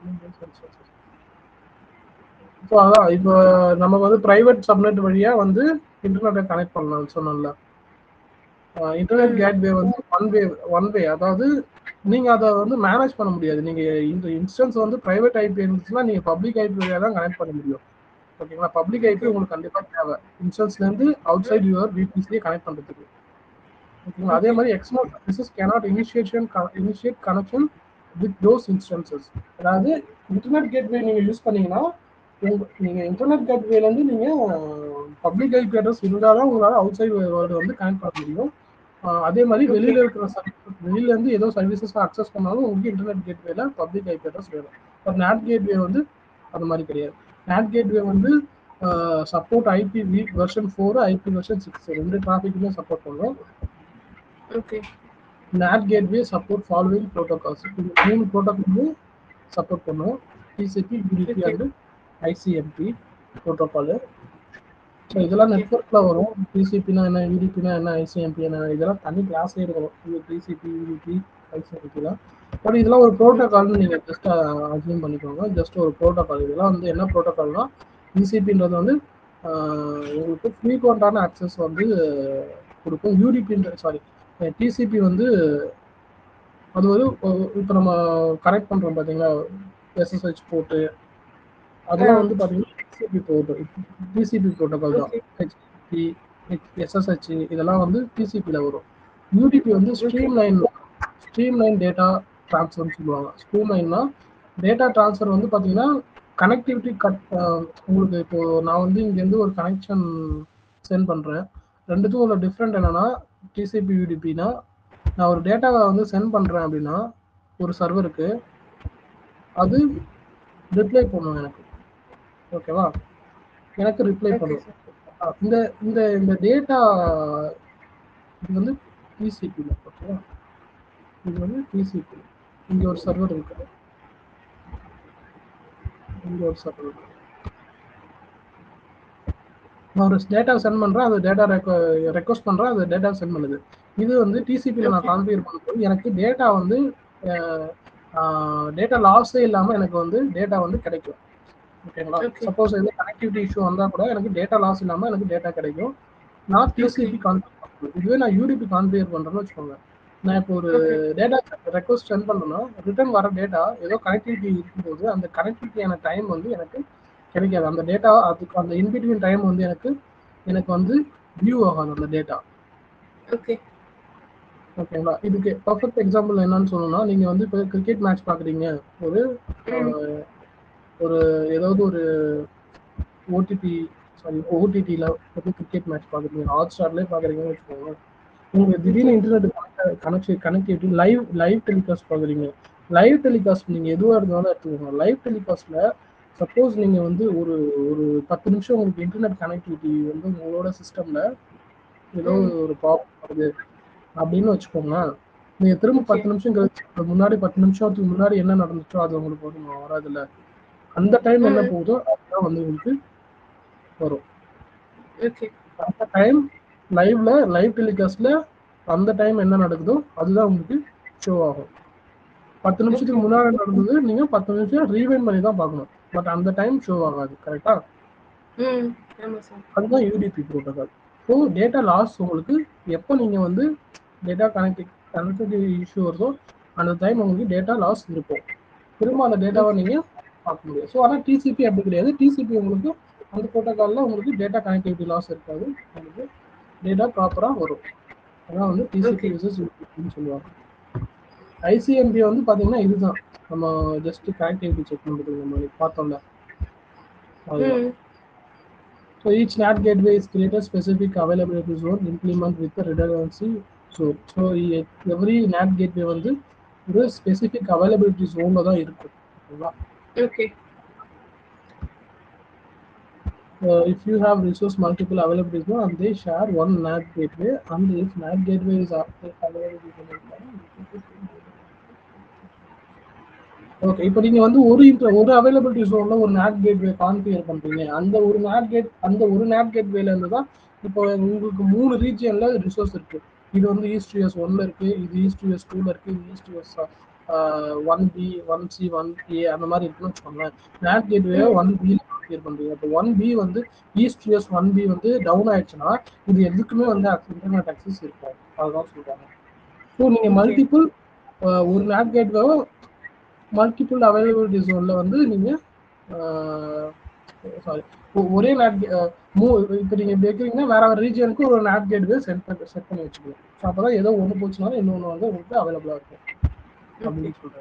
so அதான் இப்போ நம்ம வந்து பிரைவேட் சப்நெட் வழியா வந்து இன்டர்நெட்டை கனெக்ட் பண்ணலாம் சொன்னோம்ல இன்டர்நெட் ம். கேட்வே வந்து ஒன் வே ஒன் வே அதாவது நீங்க அதை வந்து மேனேஜ் பண்ண முடியாது நீங்க இந்த இன்ஸ்டன்ஸ் வந்து பிரைவேட் ஐபி இருந்துச்சுன்னா நீங்க பப்ளிக் ஐபி வழியா தான் கனெக்ட் பண்ண முடியும் ஓகேங்களா பப்ளிக் ஐபி உங்களுக்கு கண்டிப்பா தேவை இன்ஸ்டன்ஸ்ல இருந்து அவுட் சைட் யுவர் விபிசியை கனெக்ட் பண்றதுக்கு ஓகேங்களா அதே மாதிரி எக்ஸ்மோட் services cannot initiation initiate connection with those instances அதாவது இன்டர்நெட் கேட்வே நீங்க யூஸ் பண்ணீங்கன்னா உங்க நீங்க இன்டர்நெட் கேட்வேல இருந்து நீங்க பப்ளிக் ஐபி அட்ரஸ் இருந்தால் தான் உங்களால அவுட் சைடு வேர்ல்டு வந்து கனெக்ட் பண்ண முடியும் ஆஹ் அதே மாதிரி வெளியில இருக்கிற சர்வீஸ் வெளியில இருந்து ஏதோ சர்வீசஸ் அக்சஸ் பண்ணாலும் உங்களுக்கு இன்டர்நெட் கேட்வேல பப்ளிக் ஐபி அட்ரஸ் வேணும் பட் நேட் கேட்வே வந்து அது மாதிரி கிடையாது நேட் கேட்வே வந்து support IP V version four IP version six ரெண்டு டிராஃபிக்குமே சப்போர்ட் பண்ணும் okay NAT gateway support following protocols இந்த மூணு ப்ரோட்டோக்கால் சப்போர்ட் பண்ணும் TCP UDP Okay. And ICMP protocol so இதெல்லாம் நெட்ஒர்க்கில் வரும் டிசிபினா என்ன யூடிபினா என்ன ஐசிஎம்பி என்ன இதெல்லாம் தனி கிளாஸே இருக்கும் இது டிசிபி யூடிபி ஐசிஎம்பிலாம் பட் இதெல்லாம் ஒரு ப்ரோட்டோகால்னு நீங்கள் ஜஸ்ட் அசியூம் பண்ணிக்கோங்க ஜஸ்ட் ஒரு ப்ரோட்டோகால் இதெல்லாம் வந்து என்ன ப்ரோட்டோகால்னா டிசிபின்றது வந்து ஆஹ், உங்களுக்கு ஃப்ரீக்வெண்ட்டான அக்சஸ் வந்து கொடுக்கும் யூடிபின்ற சாரி டிசிபி வந்து அது ஒரு இப்போ நம்ம கனெக்ட் பண்ணுறோம் பார்த்தீங்களா எஸ்எஸ்ஹெச் போட்டு அதெல்லாம் வந்து பார்த்தீங்கன்னா டிசிபி போட்டு டிசிபி ப்ரோட்டோகால் தான் Okay. ஹெச்பி எஸ்எஸ்ஹெச் இதெல்லாம் வந்து டிசிபியில் வரும் யூடிபி வந்து stream line stream line data ட்ரான்ஸ்ஃபர்னு சொல்லுவாங்க ஸ்ட்ரீம் லைன்னா டேட்டா ட்ரான்ஸ்ஃபர் வந்து பார்த்தீங்கன்னா கனெக்டிவிட்டி கட் உங்களுக்கு இப்போ நான் வந்து இங்கேருந்து ஒரு கனெக்ஷன் சென்ட் பண்ணுறேன் ரெண்டுத்துக்கும் உள்ள டிஃப்ரெண்ட் என்னன்னா டிசிபி யூடிபினா நான் ஒரு டேட்டாவை வந்து சென்ட் பண்ணுறேன் அப்படின்னா ஒரு சர்வருக்கு அது ரிப்ளை பண்ணும் எனக்கு ஓகேவா எனக்கு ரிப்ளை ஓகே பண்ணும் சார் ஆ, இந்த இந்த இந்த டேட்டா இது வந்து டிசிபியில் ஓகேவா இது வந்து டிசிபி இங்க ஒரு சர்வர் இருக்கு இங்க ஒரு சர்வர் இருக்கு நான் ஒரு டேட்டா சென்ட் பண்றேன் அது டேட்டா ரெக்வஸ்ட் பண்றேன் அது டேட்டா சென்ட் பண்ணுது இது வந்து டிசிபியில் நான் Okay. கான்ஃபிகர் பண்ணும்போது எனக்கு டேட்டா வந்து டேட்டா லாஸே இல்லாம எனக்கு வந்து டேட்டா வந்து கிடைக்கும் ஓகேங்களா Okay. சப்போஸ் எது கனெக்டிவிட்டி இஷ்யூ வந்தா கூட எனக்கு டேட்டா லாஸ் இல்லாம எனக்கு டேட்டா கிடைக்கும் நான் டிசிபி கான்ஃபிகர் பண்ணுறேன் இதுவே நான் யூடிபி கான்ஃபிகர் பண்றேன்னு வச்சுக்கோங்க நான் இப்போ ஒரு டேட்டா ரெக்வஸ்ட் சென்ட் பண்ணேன்னா ரிட்டர்ன் வர டேட்டா ஏதோ கனெக்டிவிட்டி இருக்கும்போது அந்த கனெக்டிவிட்டியான டைம் வந்து எனக்கு கிடைக்காது அந்த டேட்டா அதுக்கு அந்த இன்பிட்வீன் டைம் வந்து எனக்கு எனக்கு வந்து வியூ ஆகாது அந்த டேட்டா ஓகே ஓகேங்களா இதுக்கு பர்ஃபெக்ட் எக்ஸாம்பிள் என்னன்னு சொல்லணும்னா நீங்க வந்து இப்போ கிரிக்கெட் மேட்ச் பாக்குறீங்க ஒரு அஹ், ஒரு ஏதாவது ஒரு ஓடிபி சாரி ஓடிடியில் வந்து கிரிக்கெட் மேட்ச் பார்க்குறீங்க ஹாட் ஸ்டார்லேயே பார்க்குறீங்கன்னு வச்சுக்கோங்க உங்களுக்கு திடீர்னு internet connection connectivity live live telecast பார்க்குறீங்க லைவ் டெலிகாஸ்ட் நீங்கள் எதுவாக இருந்தாலும் எடுத்துக்கோங்க லைவ் டெலிகாஸ்ட்டில் சப்போஸ் நீங்கள் வந்து ஒரு ஒரு பத்து நிமிஷம் உங்களுக்கு இன்டர்நெட் கனெக்டிவிட்டி வந்து உங்களோட சிஸ்டமில் ஏதோ ஒரு ப்ராப்ளம் வருது அப்படின்னு வச்சுக்கோங்க நீங்கள் திரும்ப பத்து நிமிஷம் கழிச்சு இப்ப முன்னாடி பத்து நிமிஷத்துக்கு முன்னாடி என்ன நடந்துச்சோ அது உங்களுக்கு வரும் வராதுல்ல அந்த டைம் என்ன போகுதோ அதுதான் வந்து உங்களுக்கு வரும் ஓகே அந்த டைம் லைவ்ல லைவ் டெலிகாஸ்ட்ல அந்த டைம் என்ன நடக்குதோ அதுதான் உங்களுக்கு ஷோ ஆகும் பத்து நிமிஷத்துக்கு முன்னாடி நடந்தது நீங்க பத்து நிமிஷம் ரீவைண்ட் பண்ணி தான் பார்க்கணும் பட் அந்த டைம் ஷோ ஆகாது கரெக்டா ம் ஆமா சார் அதுதான் UDP protocol so data loss உங்களுக்கு எப்போ நீங்கள் வந்து டேட்டா கனெக்டிவ் கனெக்டிவிட்டி இஷ்யூ வருதோ அந்த டைம் உங்களுக்கு டேட்டா லாஸ் இருக்கும் திரும்ப அந்த டேட்டாவை நீங்கள் பார்க்க முடியும் ஸோ ஆனால் டிசிபி அப்படி கிடையாது டிசிபி உங்களுக்கு அந்த ப்ரோட்டோகாலில் உங்களுக்கு டேட்டா கனெக்டிவிட்டி லாஸ் இருக்காது உங்களுக்கு டேட்டா ப்ராப்பராக வரும் அதான் வந்து டிசிபி யூசஸ் சொல்லுவாங்க ஐசிஎம்பி வந்து பார்த்தீங்கன்னா இதுதான் நம்ம ஜஸ்ட் கனெக்டிவிட்டி செக் பண்ணுறது நம்ம பார்த்தோம்ல அதுதான் ம் So each NAT gateway is created specific availability zone implement with the redundancy zone. So e- every NAT gateway வந்து ஒரு specific availability zone தான் இருக்கும் ஓகேங்களா okay uh, if you have resource multiple availability zone and they share one NAT gateway and if NAT gateway is after availability zone okay இப்போ நீங்க வந்து ஒரு inter- ஒரு அவைலபிலிட்டி ஜோன்ல ஒரு நேட் கேட்வே கான்ஃபிகர் பண்றீங்க அந்த ஒரு நேட் கேட் அந்த ஒரு நேட் கேட்வேல இருந்து தான் இப்போ உங்களுக்கு மூணு ரீஜியன்ல ரிசோர்ஸ் இருக்கு இது வந்து ஈஸ்ட் யூஎஸ் ஒன்ல இருக்கு இது ஈஸ்ட் யூஎஸ் டூல இருக்கு இது east US one B one C one A அந்த மாதிரி இருக்குன்னு வச்சுக்கோங்களேன் NAT gateway one B configure பண்றீங்க இப்போ ஒன் பி வந்து ஈஸ்ட் யூஎஸ் ஒன் பி வந்து டவுன் ஆயிடுச்சுன்னா இது எதுக்குமே வந்து இன்டர்நெட் அக்சஸ் இருக்கும் அதுதான் சொல்றாங்க ஸோ நீங்க மல்டிபிள் ஒரு நேட் கேட்வே மல்டிபிள் அவைலபிலிட்டி ஜோன்ல வந்து நீங்க சாரி ஒரே நேட் மூ இப்போ நீங்க இப்படி வைக்கிறீங்கன்னா வேற வேற ரீஜியனுக்கு ஒரு நேட் கேட்வே செட் பண்ணி செட் பண்ணி வச்சுக்கலாம் ஸோ அப்பதான் ஏதோ ஒன்று போச்சுனாலும் இன்னொன்று வந்து உங்களுக்கு அவைலபிளா இருக்கும் அப்படின்னு சொல்றேன்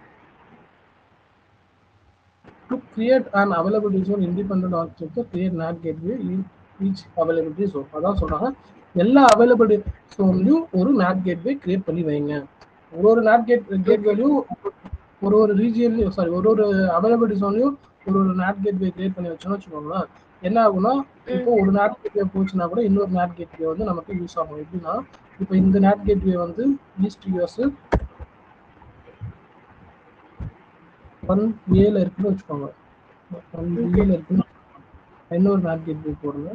To create an availability zone independent architecture, create NAT gateway in each availability zone. அதான் சொல்றாங்க எல்லா அவைலபிலிட்டி ஜோன்லையும் ஒரு NAT gateway கிரியேட் பண்ணி வைங்க ஒரு ஒரு NAT கேட் கேட்வேலையும் ஒரு ஒரு ரீஜியன்லையும் சாரி ஒரு ஒரு அவைலபிலிட்டி ஜோன்லையும் ஒரு ஒரு நேட் கேட்வே கிரியேட் பண்ணி வச்சோம்னு வச்சுக்கோங்களேன் என்ன ஆகும்னா இப்போ ஒரு நேட் கேட்வே போச்சுன்னா கூட இன்னொரு நேட் கேட்வே வந்து நமக்கு யூஸ் ஆகும் எப்படின்னா இப்போ இந்த நேட் கேட்வே வந்து ஈஸ்ட் யூஎஸ் ஒன் ஏல இருக்குன்னு வச்சுக்கோங்க ஒன் பில இருக்குன்னு வச்சுக்கோங்க. இன்னொரு நேட் கேட்வே போடுங்க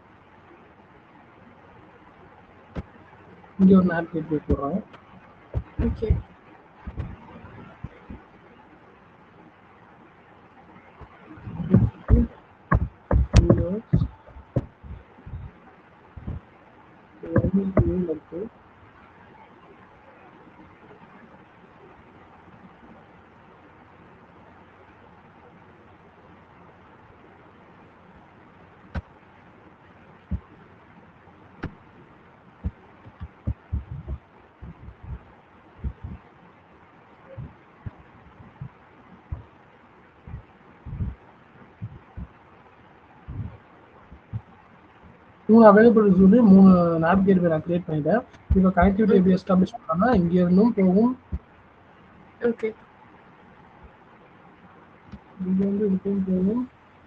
இங்க ஒரு நேட் கேட்வே போடுறேன் ஓகே இருக்கு மூணு அவைலபிள் சொல்லி மூணு நாப் கேட்வே நான் கிரியேட் பண்ணிட்டேன் இப்போ கனெக்டிவிட்டி எப்படி எஸ்டாப்ளிஷ் பண்ணா இங்க இருந்தும் போகும் ஓகே இங்க வந்து இதுக்கும் போகும்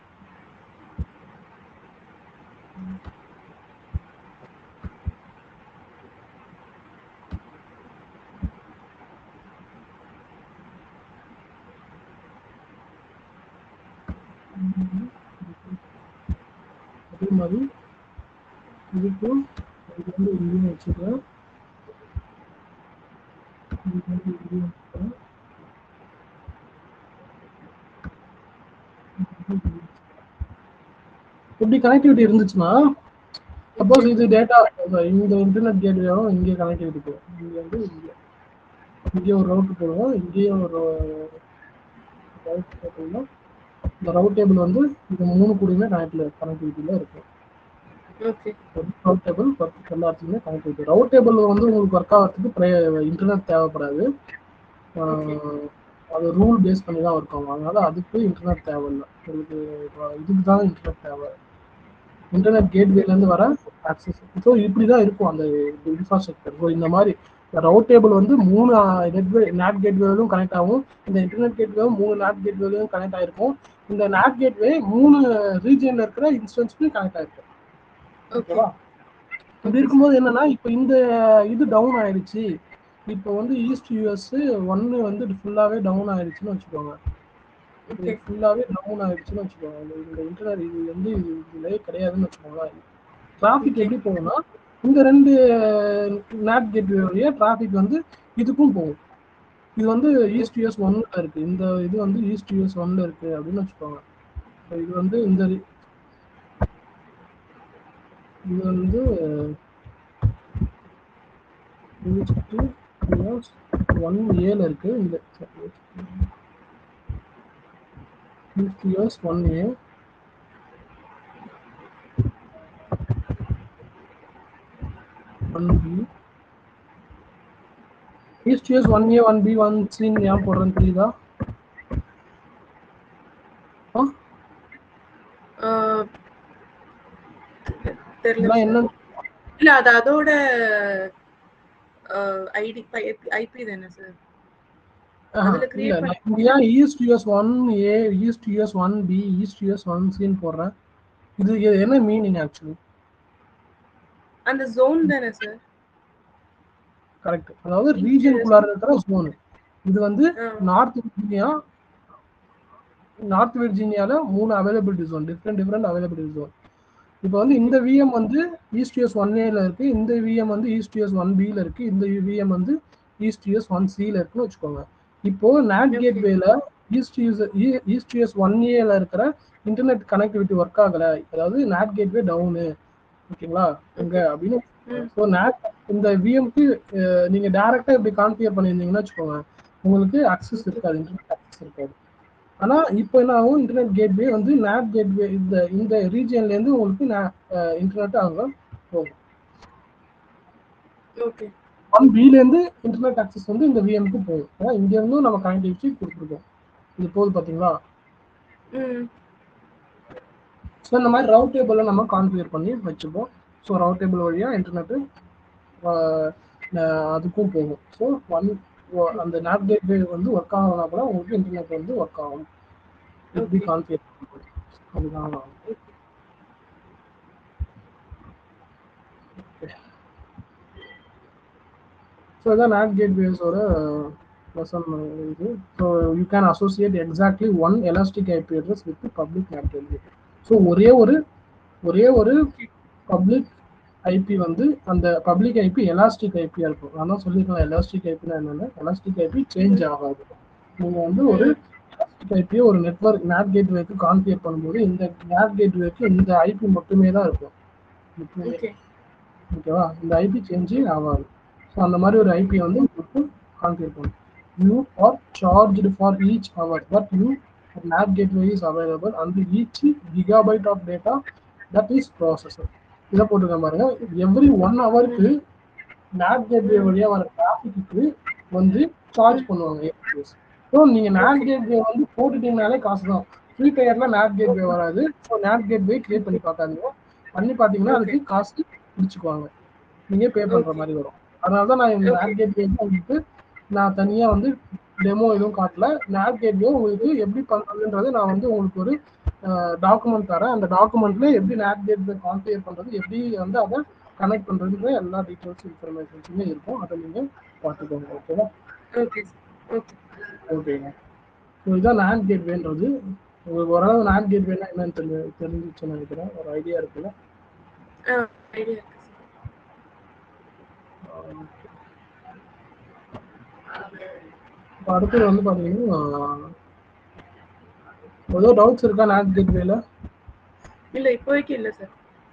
அதே மாதிரி இதுக்கும் இது வந்து இங்கேயும் வச்சுக்கிறேன் இது வந்து இங்கேயும் வச்சுக்கிறேன் இப்படி கனெக்டிவிட்டி இருந்துச்சுன்னா சப்போஸ் இது டேட்டா இந்த இன்டர்நெட் கேட்வேவும் இங்கே கனெக்டிவிட்டி போகும் இங்கே வந்து இங்கே இங்கே ஒரு ரவுட் போடுவோம் இங்கேயும் ஒரு ரவுட் போட்டோம்னா இந்த ரவுட் டேபிள் வந்து இது மூணு கூடயுமே கனெக்ட்ல கனெக்டிவிட்டியில் இருக்கும் ஓகே ரவுட் டேபிள் எல்லாத்துக்குமே கனெக்டிவிட்டி ரவுட் டேபிள் வந்து உங்களுக்கு ஒர்க் ஆகிறதுக்கு இன்டர்நெட் தேவைப்படாது ஆஹ் அது ரூல் பேஸ் பண்ணி தான் ஒர்க் ஆகும் அதனால அதுக்கு இன்டர்நெட் தேவையில்லை உங்களுக்கு இப்போ இதுக்கு தான் இன்டர்நெட் தேவை இன்டர்நெட் கேட்வேலேருந்து வர ஆக்சஸ் ஸோ இப்படி தான் இருக்கும் அந்த இன்ஃப்ராஸ்ட்ரக்சர் ஸோ இந்த மாதிரி ரவுட் டேபிள் வந்து மூணு நெட்வே நேட் கேட்வேலும் கனெக்ட் ஆகும் இந்த இன்டர்நெட் கேட்வேவும் மூணு நேட் கேட்வேலையும் கனெக்ட் ஆயிருக்கும் இந்த நேட் கேட்வே மூணு ரீஜியன்ல இருக்கிற இன்ஸ்டன்ஸ்க்கும் கனெக்ட் ஆயிருக்கும் ஓகே ஓகேவா அப்படி இருக்கும்போது என்னன்னா இப்போ இந்த இது டவுன் ஆயிடுச்சு இப்போ வந்து ஈஸ்ட் யூஎஸ் ஒன்னு வந்து ஃபுல்லாவே டவுன் ஆயிடுச்சுன்னு வச்சுக்கோங்க ஓகே ஃபுல்லாவே டவுன் ஆயிடுச்சுன்னு வச்சுக்கோங்க இந்த இந்த இன்டர்நெட் இது வந்து இதுலயே கிடையாதுன்னு வச்சுக்கோங்க டிராஃபிக் எப்படி போகும்னா இந்த ரெண்டு நேட் கேட்வே வழியா டிராஃபிக் வந்து இதுக்கும் போகும் இது வந்து ஈஸ்ட் யூஎஸ் ஒன்ல இருக்கு இந்த இது வந்து ஈஸ்ட் யூஎஸ் ஒன்ல இருக்கு அப்படின்னு வச்சுக்கோங்க So இது வந்து இந்த re- இது வந்து ஈஸ்ட் யூஎஸ் ஒன் ஏல இருக்கு இந்த east US one A one B east US one A one B one சின்னு ஏன் போடுறேன்னு தெரியுதா ஆ ஆஹ் தெரியல இதெல்லாம் sir. என்ன இல்ல அது அதோட ஐடி ஐபி தானே சார் ஆஹா, அதுல create இல்ல நான் இங்க ஏன் east US one A east US one B east US one சின்னு போடுறேன் இது இது என்ன மீனிங் ஆக்சுவலி அந்த ஜோன் தானே சார் கரெக்ட் அதாவது ரீஜனுக்குள்ளார இருக்கிற ஜோன் இது வந்து நார்த் விர்ஜீனியா நார்த் விர்ஜீனியால மூணு availability zone different different availability zone இப்போ வந்து இந்த விஎம் வந்து ஈஸ்ட் யூஎஸ் ஒன் ஏல இருக்கு இந்த விஎம் வந்து ஈஸ்ட் யூஎஸ் ஒன் பில இருக்கு இந்த விஎம் வந்து ஈஸ்ட் யூஎஸ் ஒன் சில இருக்குன்னு வச்சுக்கோங்க இப்போ நேட் Okay. கேட்வேல east US east US one ஏல இருக்கிற இன்டர்நெட் கனெக்டிவிட்டி ஒர்க் ஆகல அதாவது நேட் கேட்வே டவுனு ஓகேங்களா எங்க அப்படின்னு ம். ஸோ நேட் இந்த விஎம்க்கு நீங்க டைரக்டா இப்படி கான்ஃபிகர் பண்ணியிருந்தீங்கன்னா வச்சுக்கோங்க உங்களுக்கு அக்சஸ் இருக்காது இன்டர்நெட் அக்சஸ் இருக்காது ஆனா இப்போ என்ன ஆகும் இன்டர்நெட் கேட்வே வந்து நேட் கேட்வே இந்த இந்த ரீஜியன்ல இருந்து உங்களுக்கு இன்டர்நெட் அங்க போகும் ஓகே ஒன் பில இருந்து இன்டர்நெட் அக்சஸ் வந்து இந்த விஎம்க்கு போகும் ஏன்னா இங்க இருந்தும் நம்ம கனெக்டிவிட்டி கொடுத்துருக்கோம் இது போகுது பாத்தீங்களா ம் ஸோ இந்த மாதிரி ரவுட் டேபிள நம்ம கான்ஃபிகர் பண்ணி வச்சுப்போம் ஸோ ரவுட் டேபிள் வழியா இன்டர்நெட்டு அதுக்கும் போகும் ஸோ ஒன் அந்த நேட் கேட்வே வந்து ஒர்க் ஆகலனா கூட உங்களுக்கு இன்டர்நெட் வந்து ஒர்க் ஆகும் எப்படி கான்ஃபிகர் அதுதான் ஸோ இதான் நேட் கேட்வேஸோட லெசன் இது so you can associate exactly one elastic IP address with public NAT gateway so ஒரே ஒரு ஒரே ஒரு பப்ளிக் ஐபி வந்து அந்த பப்ளிக் ஐபி எலாஸ்டிக் ஐபியா இருக்கும் நான் தான் சொல்லியிருக்கேன் எலாஸ்டிக் ஐபினா என்னென்ன எலாஸ்டிக் ஐபி சேஞ்ச் ஆகாது நீங்கள் வந்து ஒரு எலாஸ்டிக் ஐபியை ஒரு நெட்வொர்க் நேட் கேட்வேக்கு கான்ஃபிகர் பண்ணும்போது இந்த நேட் கேட்வேக்கு இந்த ஐபி மட்டுமே தான் இருக்கும் மட்டுமே ஓகே ஓகேவா இந்த ஐபி சேஞ்சே ஆகாது ஸோ அந்த மாதிரி ஒரு ஐபி வந்து உங்களுக்கு கான்ஃபிகர் பண்ணும் you are charged for each hour but you NAT gateway is available and each gigabyte of data that is processed இதை போட்டுருக்கேன் பாருங்க எவ்ரி ஒன் ஹவருக்கு NAT gateway வழியா வர டிராஃபிக்கு வந்து சார்ஜ் பண்ணுவாங்க ஸோ நீங்க NAT gateway வந்து போட்டுட்டீங்கனாலே காசு தான் ஃப்ரீ ஃபயர்ல NAT gateway வராது ஸோ NAT gateway கிரியேட் பண்ணி பார்க்காதீங்க பண்ணி பார்த்தீங்கன்னா அதுக்கு காசு பிடிச்சிக்குவாங்க நீங்க பே பண்ற மாதிரி வரும் அதனால தான் நான் இந்த NAT gateway வந்து உங்களுக்கு நான் தனியா வந்து டெமோ எதுவும் காட்டல நேட் கேட்வே உங்களுக்கு எப்படி பண்றதுன்றது நான் வந்து உங்களுக்கு ஒரு டாக்குமெண்ட் தரேன் அந்த டாக்குமெண்ட்ல எப்படி நேட் கேட்வே கான்ஃபிகர் பண்றது எப்படி வந்து அதை கனெக்ட் பண்றதுன்ற எல்லா டீட்டெயில்ஸ் இன்ஃபர்மேஷன்ஸுமே இருக்கும் அதை நீங்க பார்த்துக்கோங்க ஓகேவா ஓகே ஓகே ஓகேங்க ஸோ இதான் நேட் கேட்வேன்றது உங்களுக்கு ஓரளவு நேட் கேட்வேனா என்னன்னு தெரி தெரிஞ்சிச்சுன்னு நினைக்கிறேன் ஒரு ஐடியா இருக்குல்ல ஆ ஐடியா இருக்கு இப்போ அடுத்தது வந்து பார்த்தீங்கன்னா ஏதோ டவுட்ஸ் இருக்கா நேட் கேட்வேல இல்ல இப்போதைக்கு இல்ல சார்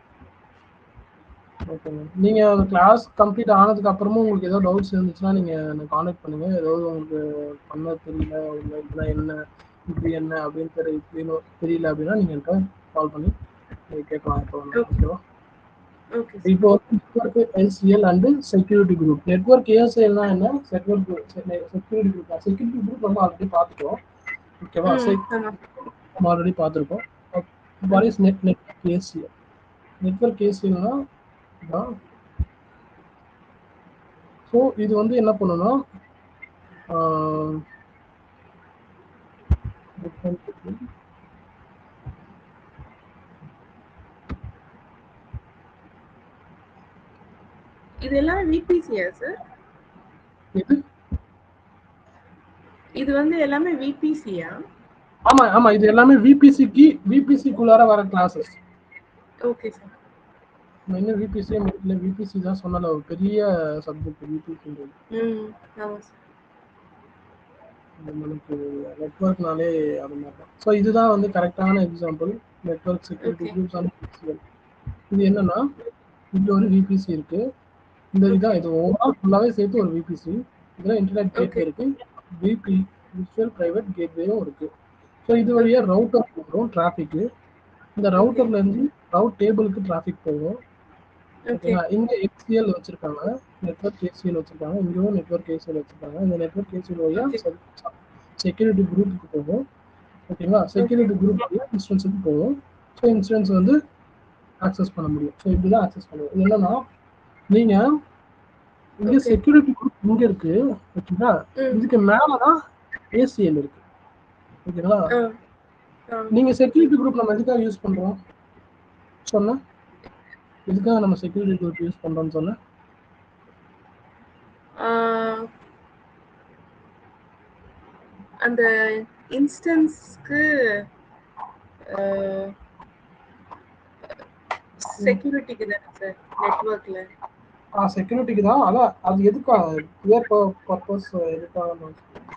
ஓகேங்க நீங்க அந்த கிளாஸ் கம்ப்ளீட் ஆனதுக்கு அப்புறமும் உங்களுக்கு ஏதோ டவுட்ஸ் இருந்துச்சுன்னா நீங்க எனக்கு காண்டாக்ட் பண்ணுங்க ஏதாவது உங்களுக்கு பண்ண தெரியல இல்லை இதெல்லாம் என்ன இப்படி என்ன அப்படின்னு தெரி- தெரியணும் தெரியல அப்படின்னா நீங்க என்கிட்ட கால் பண்ணி நீங்க கேட்கலாம் இப்போ ஓகேவா ஓகே இப்போ network ACL and security group network ஏஎஸ்எல்னா என்ன security security group security group நம்ம ஆல்ரெடி பார்த்துட்டோம் ஓகேவா ஆமா நம்ம ஆல்ரெடி பார்த்துருக்கோம் what is net network ACL network ஏசிஎல்னா ஸோ இது வந்து என்ன பண்ணணும்னா ஆஹ், இது எல்லாமே விபிசியா சார் இது இது வந்து எல்லாமே விபிசியா ஆமா ஆமா இது எல்லாமே விபிசிக்கு விபிசிக்குள்ளார வர கிளாஸஸ் ஓகே சார் இன்னும் விபிசி இல்லை விபிசி தான் சொன்னால ஒரு பெரிய சப்ஜெக்ட் விபிசின்றது ம் ஆமா சார் நம்மளுக்கு நெட்ஒர்க்னாலே அது மாதிரி தான் ஸோ இதுதான் வந்து கரெக்டான example network security Okay. Groups and PCL. இது என்னன்னா இதுல ஒரு விபிசி இருக்கு இந்த இதான் இது ஓவரால் ஃபுல்லாவே சேர்த்து ஒரு விபிசி இதுல இன்டர்நெட் கேட்வே Okay. இருக்கு விபி விர்ச்சுவல் பிரைவேட் கேட்வேயும் இருக்கு ஸோ இது வழியா ரவுட்டர் வரும் டிராஃபிக் இந்த ரவுட்டர்ல இருந்து ரவுட் டேபிளுக்கு டிராஃபிக் போகும் ஓகே ஓகேங்களா இங்க HCL வச்சிருக்காங்க நெட்வொர்க் HCL வச்சிருக்காங்க இங்கேயும் நெட்வொர்க் HCL வச்சிருக்காங்க இந்த நெட்வொர்க் HCL வழியா Okay. செக்யூரிட்டி குரூப்புக்கு போகும் ஓகேங்களா செக்யூரிட்டி குரூப் வழியா இன்ஸ்டன்ஸுக்கு போகும் ஸோ இன்ஸ்டன்ஸ் வந்து ஆக்சஸ் பண்ண முடியும் ஸோ இப்படி தான் ஆக்சஸ் பண்ணுவோம் இது என்னன்னா நீங்க இங்க Okay. செக்யூரிட்டி குரூப் இங்க இருக்கு ஓகேங்களா ம் இதுக்கு மேல தான் ஏசிஎல் இருக்கு ஓகேங்களா ஆ ஆ நீங்க செக்யூரிட்டி குரூப் நம்ம எதுக்காக யூஸ் பண்றோம் சொன்ன எதுக்காக நம்ம செக்யூரிட்டி குரூப் யூஸ் பண்றோம்னு சொன்ன ஆஹ் அந்த இன்ஸ்டன்ஸ்க்கு செக்யூரிட்டிக்கு தானே சார் நெட்ஒர்க்ல செக்யூரிட்டிக்கு தான் அதான் அது எதுக்காக கிளியர் பர்பஸ் எதுக்காக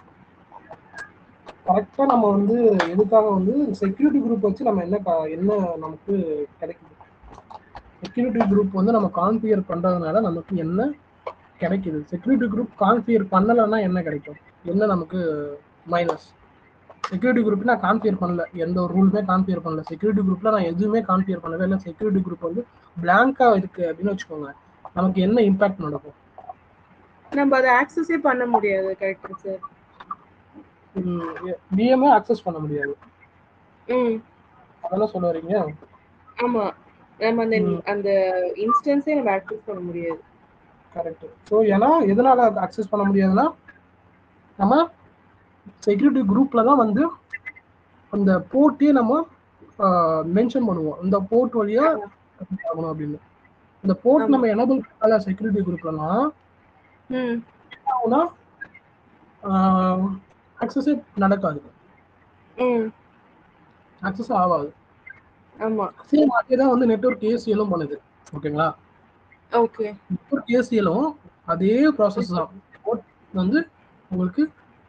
கரெக்டாக நம்ம வந்து எதுக்காக வந்து செக்யூரிட்டி குரூப் வச்சு நம்ம என்ன கா- என்ன நமக்கு கிடைக்குது செக்யூரிட்டி குரூப் வந்து நம்ம கான்ஃபிகர் பண்றதுனால நமக்கு என்ன கிடைக்குது செக்யூரிட்டி குரூப் கான்ஃபிகர் பண்ணலைன்னா என்ன கிடைக்கும் என்ன நமக்கு மைனஸ் செக்யூரிட்டி குரூப் நான் கான்ஃபிகர் பண்ணல எந்த ஒரு ரூலுமே கான்ஃபிகர் பண்ணல செக்யூரிட்டி குரூப்ல நான் எதுவுமே கான்ஃபிகர் பண்ணவே இல்லை செக்யூரிட்டி குரூப் வந்து பிளாங்கா இருக்கு அப்படின்னு வச்சுக்கோங்க நமக்கு என்ன இம்பாக்ட் நடக்கும் நம்ம அதை ஆக்சஸே பண்ண முடியாது கரெக்டா சார் டிஎம்ஏ அக்சஸ் பண்ண முடியாது ம் அதெல்லாம் சொல்ல வரீங்க ஆமா நம்ம அந்த ம். அந்த இன்ஸ்டன்ஸே நம்ம ஆக்சஸ் பண்ண முடியாது கரெக்ட் ஸோ ஏன்னா எதனால அக்சஸ் பண்ண முடியாதுன்னா நம்ம செக்யூரிட்டி குரூப்ல தான் வந்து அந்த போர்ட்டே நம்ம மென்ஷன் பண்ணுவோம் இந்த போர்ட் வழியா ஆகணும் அப்படின்னு இந்த போர்ட் ஆமா. நம்ம எனபிள் பண்ணல செக்யூரிட்டி குரூப்லலாம் ம் ஆகுனா அக்சஸே நடக்காது ம் அக்சஸ் ஆகாது ஆமா சேம் அதே தான் வந்து நெட்ஒர்க் ஏசிஎலும் பண்ணுது ஓகேங்களா ஓகே நெட்ஒர்க் ஏசிஎலும் அதே ப்ராசஸ் தான் போர்ட் வந்து உங்களுக்கு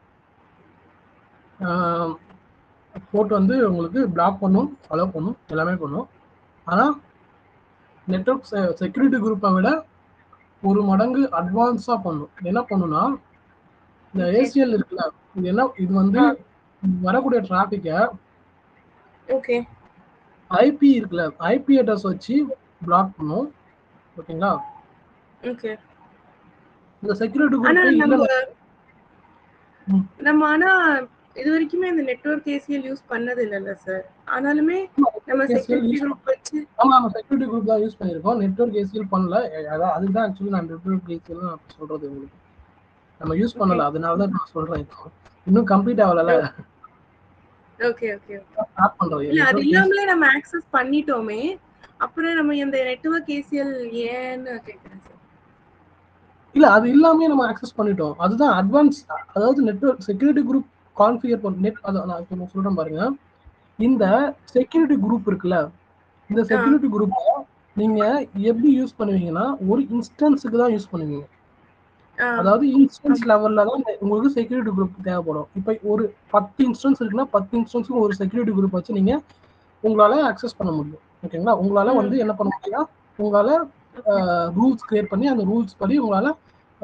போர்ட் வந்து உங்களுக்கு பிளாக் பண்ணும் அலோவ் பண்ணும் எல்லாமே பண்ணும் ஆனால் நெட்ஒர்க் செக்யூரிட்டி குரூப்பை விட ஒரு மடங்கு அட்வான்ஸாக பண்ணும் என்ன பண்ணுன்னா இந்த ஏசிஎல் இருக்குல்ல இது என்ன இது வந்து வரக்கூடிய டிராஃபிக்கை ஓகே ஐபி இருக்குல்ல ஐபி அட்ரஸ் வச்சு பிளாக் பண்ணும் ஓகேங்களா ஓகே இந்த செக்யூரிட்டி ஆனா குரூப் நம்ம இல்ல ம். நம்ம ஆனா இது வரைக்குமே இந்த நெட்வொர்க் ஏசிஎல் யூஸ் பண்ணது இல்லைல்ல சார் ஆனாலுமே நம்ம ACL செக்யூரிட்டி use குரூப் வச்சு ஆமா நம்ம செக்யூரிட்டி குரூப் தான் யூஸ் பண்ணியிருக்கோம் நெட்வொர்க் ஏசிஎல் பண்ணல அதான் அதுதான் ஆக்சுவலி நான் நெட்வொர்க் ஏசிஎல் நான் சொல்றது உங்களுக்கு நம்ம யூஸ் பண்ணல அதனால தான் நான் சொல்றேன் இப்போ இன்னும் கம்ப்ளீட் ஆகல ஓகே ஓகே ஸ்டார்ட் பண்றோம் இல்ல அது Network இல்லாமலே நம்ம ஆக்சஸ் பண்ணிட்டோமே அப்புறம் நம்ம இந்த நெட்வொர்க் ஏசிஎல் ஏன்னு கேக்குறேன் சார் இல்ல அது இல்லாமே நம்ம அக்சஸ் பண்ணிட்டோம் அதுதான் அட்வான்ஸ் அதாவது நெட்வொர்க் செக்யூரிட்டி குரூப் கான்ஃபிகர் பண்ண நெட் அதை நான் இப்போ நான் சொல்றேன் பாருங்க இந்த செக்யூரிட்டி குரூப் இருக்குல்ல இந்த செக்யூரிட்டி குரூப்பை நீங்க எப்படி யூஸ் பண்ணுவீங்கன்னா ஒரு இன்ஸ்டன்ஸுக்கு தான் யூஸ் பண்ணுவீங்க அதாவது இன்ஸ்டன்ஸ் லெவல்ல தான் இந்த- உங்களுக்கு செக்யூரிட்டி குரூப் தேவைப்படும் இப்போ ஒரு பத்து இன்ஸ்டன்ஸ் இருக்குன்னா பத்து இன்ஸ்டன்ஸுக்கு ஒரு செக்யூரிட்டி குரூப் வச்சு நீங்க உங்களால அக்சஸ் பண்ண முடியும் ஓகேங்களா உங்களால வந்து என்ன பண்ண முடியும்னா உங்களால ரூல்ஸ் கிரியேட் பண்ணி அந்த ரூல்ஸ் படி உங்களால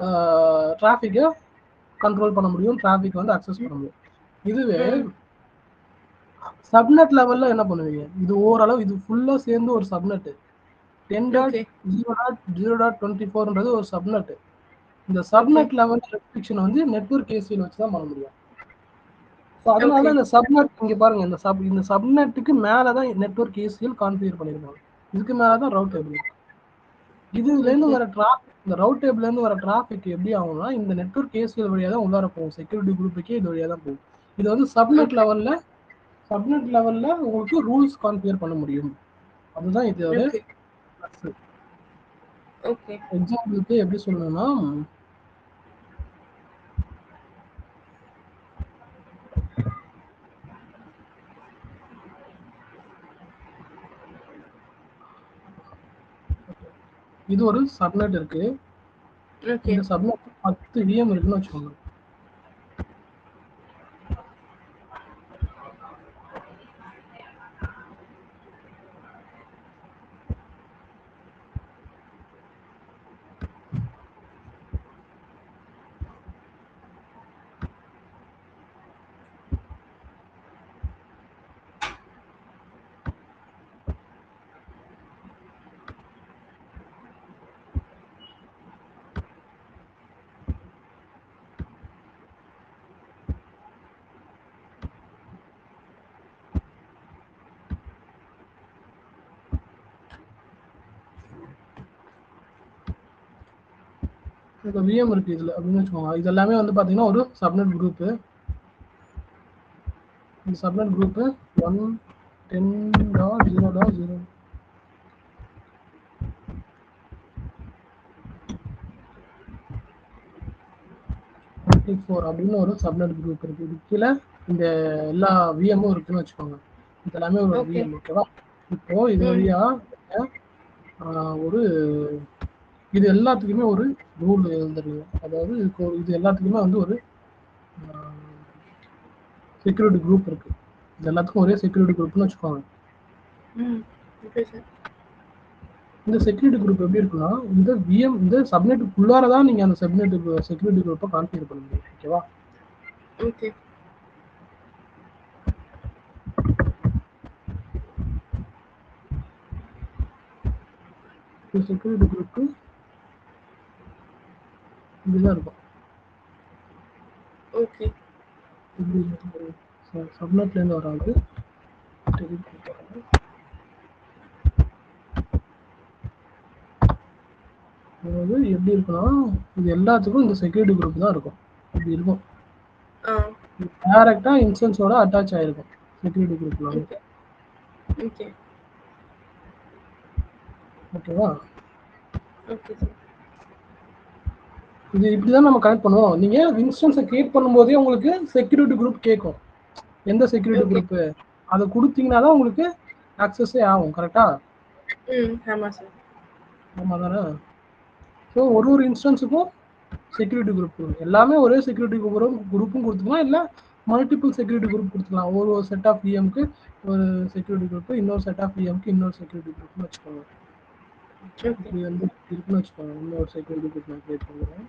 டிராஃபிக்கை கண்ட்ரோல் பண்ண முடியும் டிராஃபிக் வந்து அக்சஸ் பண்ண முடியும் இதுவே சப்நெட் லெவல்ல என்ன பண்ணுவீங்க இது ஓரளவு இது ஃபுல்லா சேர்ந்து ஒரு subnet ten dot okay zero dot zero dot twenty ஃபோர்ன்றது ஒரு சப்நெட் இந்த சப்நெட் லெவல் ரெஸ்ட்ரிக்ஷன் வந்து நெட்வொர்க் ஏசியில் வச்சு தான் பண்ண முடியும் ஸோ அதனால Okay. இந்த சப்நெட் இங்க பாருங்க இந்த சப் இந்த சப்நெட்டுக்கு மேலே தான் நெட்வொர்க் ஏசிஎல் கான்ஃபிகர் பண்ணியிருக்காங்க இதுக்கு மேலே தான் ரவுட் டேபிள் இதுலேருந்து வர டிராஃபிக் இந்த ரவுட் டேபிள்லேருந்து வர டிராஃபிக் எப்படி ஆகும்னா இந்த நெட்வொர்க் ஏசிஎல் வழியாக தான் உள்ளார போகும் செக்யூரிட்டி குரூப்புக்கே இது வழியாக தான் போகும் இது வந்து சப்நெட் லெவல்ல சப்நெட் லெவல்ல உங்களுக்கு ரூல்ஸ் கான்ஃபிகர் பண்ண முடியும் அதுதான் இதோட ஓகே plus. ஓகே எக்ஸாம்பிளுக்கு எப்படி சொல்லணும்னா இது ஒரு சப்நெட் இருக்கு ஓகே இந்த சப்நெட் பத்து விஎம் இருக்குன்னு வச்சுக்கோங்க இந்த விஎம் இருக்கு இதுல அப்படின்னு வச்சுக்கோங்க இது எல்லாமே வந்து பாத்தீங்கன்னா ஒரு சப்நெட் குரூப் இந்த subnet group one ten dot zero dot zero twenty four அப்படின்னு ஒரு சப்நெட் குரூப் இருக்கு இது கீழே இந்த எல்லா விஎம்மும் இருக்குன்னு வச்சுக்கோங்க இது எல்லாமே ஒரு Okay. விஎம் ஓகேவா இப்போ இது ம். வழியா ஆஹ், ஒரு இது எல்லாத்துக்குமே ஒரு ரூல் எழுதுறீங்க அதாவது இதுக்கு ஒரு இது எல்லாத்துக்குமே வந்து ஒரு செக்யூரிட்டி குரூப் இருக்கு இது எல்லாத்துக்கும் ஒரே செக்யூரிட்டி குரூப்னு வச்சுக்கோங்க ம் ஓகே சார் இந்த செக்யூரிட்டி குரூப் எப்படி இருக்குன்னா இந்த விஎம் இந்த சப்நெட்டுக்குள்ளார தான் நீங்க அந்த சப்நெட் செக்யூரிட்டி குரூப்பை கான்ஃபிகர் பண்ண முடியும் ஓகேவா ஓகே இந்த செக்யூரிட்டி குரூப்பு இப்படிதான் இருக்கும் ஓகே இப்படி சப்நெட்ல இருந்து வராது அதாவது எப்படி இருக்குன்னா இது எல்லாத்துக்கும் இந்த செக்யூரிட்டி குரூப் தான் இருக்கும் இப்படி இருக்கும் ஆ டைரக்டா இன்ஸ்டன்ஸோட அட்டாச் ஆயிருக்கும் செக்யூரிட்டி குரூப்ல வந்து ஓகே ஓகே ஓகேவா ஓகே சார் இது இப்படிதான் நம்ம கனெக்ட் பண்ணுவோம் நீங்க இன்ஸ்டன்ஸை கிரியேட் பண்ணும்போதே உங்களுக்கு செக்யூரிட்டி குரூப் கேட்கும் எந்த செக்யூரிட்டி Okay. குரூப் அதை கொடுத்தீங்கன்னா தான் உங்களுக்கு ஆக்சஸே ஆகும் கரெக்டா ம் ஆமாம் சார் ஆமா தானே ஸோ ஒரு ஒரு இன்ஸ்டன்ஸுக்கும் செக்யூரிட்டி குரூப் எல்லாமே ஒரே செக்யூரிட்டி குரூப் குரூப்பும் கொடுத்துக்கலாம் இல்லை மல்டிபிள் செக்யூரிட்டி குரூப் கொடுத்துக்கலாம் ஒரு ஒரு செட் ஆஃப் இஎம்க்கு ஒரு செக்யூரிட்டி குரூப் இன்னொரு செட் ஆஃப் இஎம்க்கு இன்னொரு செக்யூரிட்டி குரூப்னு வச்சுக்கோங்க ஓகே இப்படி வந்து இருக்குன்னு வச்சுக்கோங்க இன்னொரு செக்யூரிட்டி குரூப் நான் கிரியேட் பண்ணுறேன்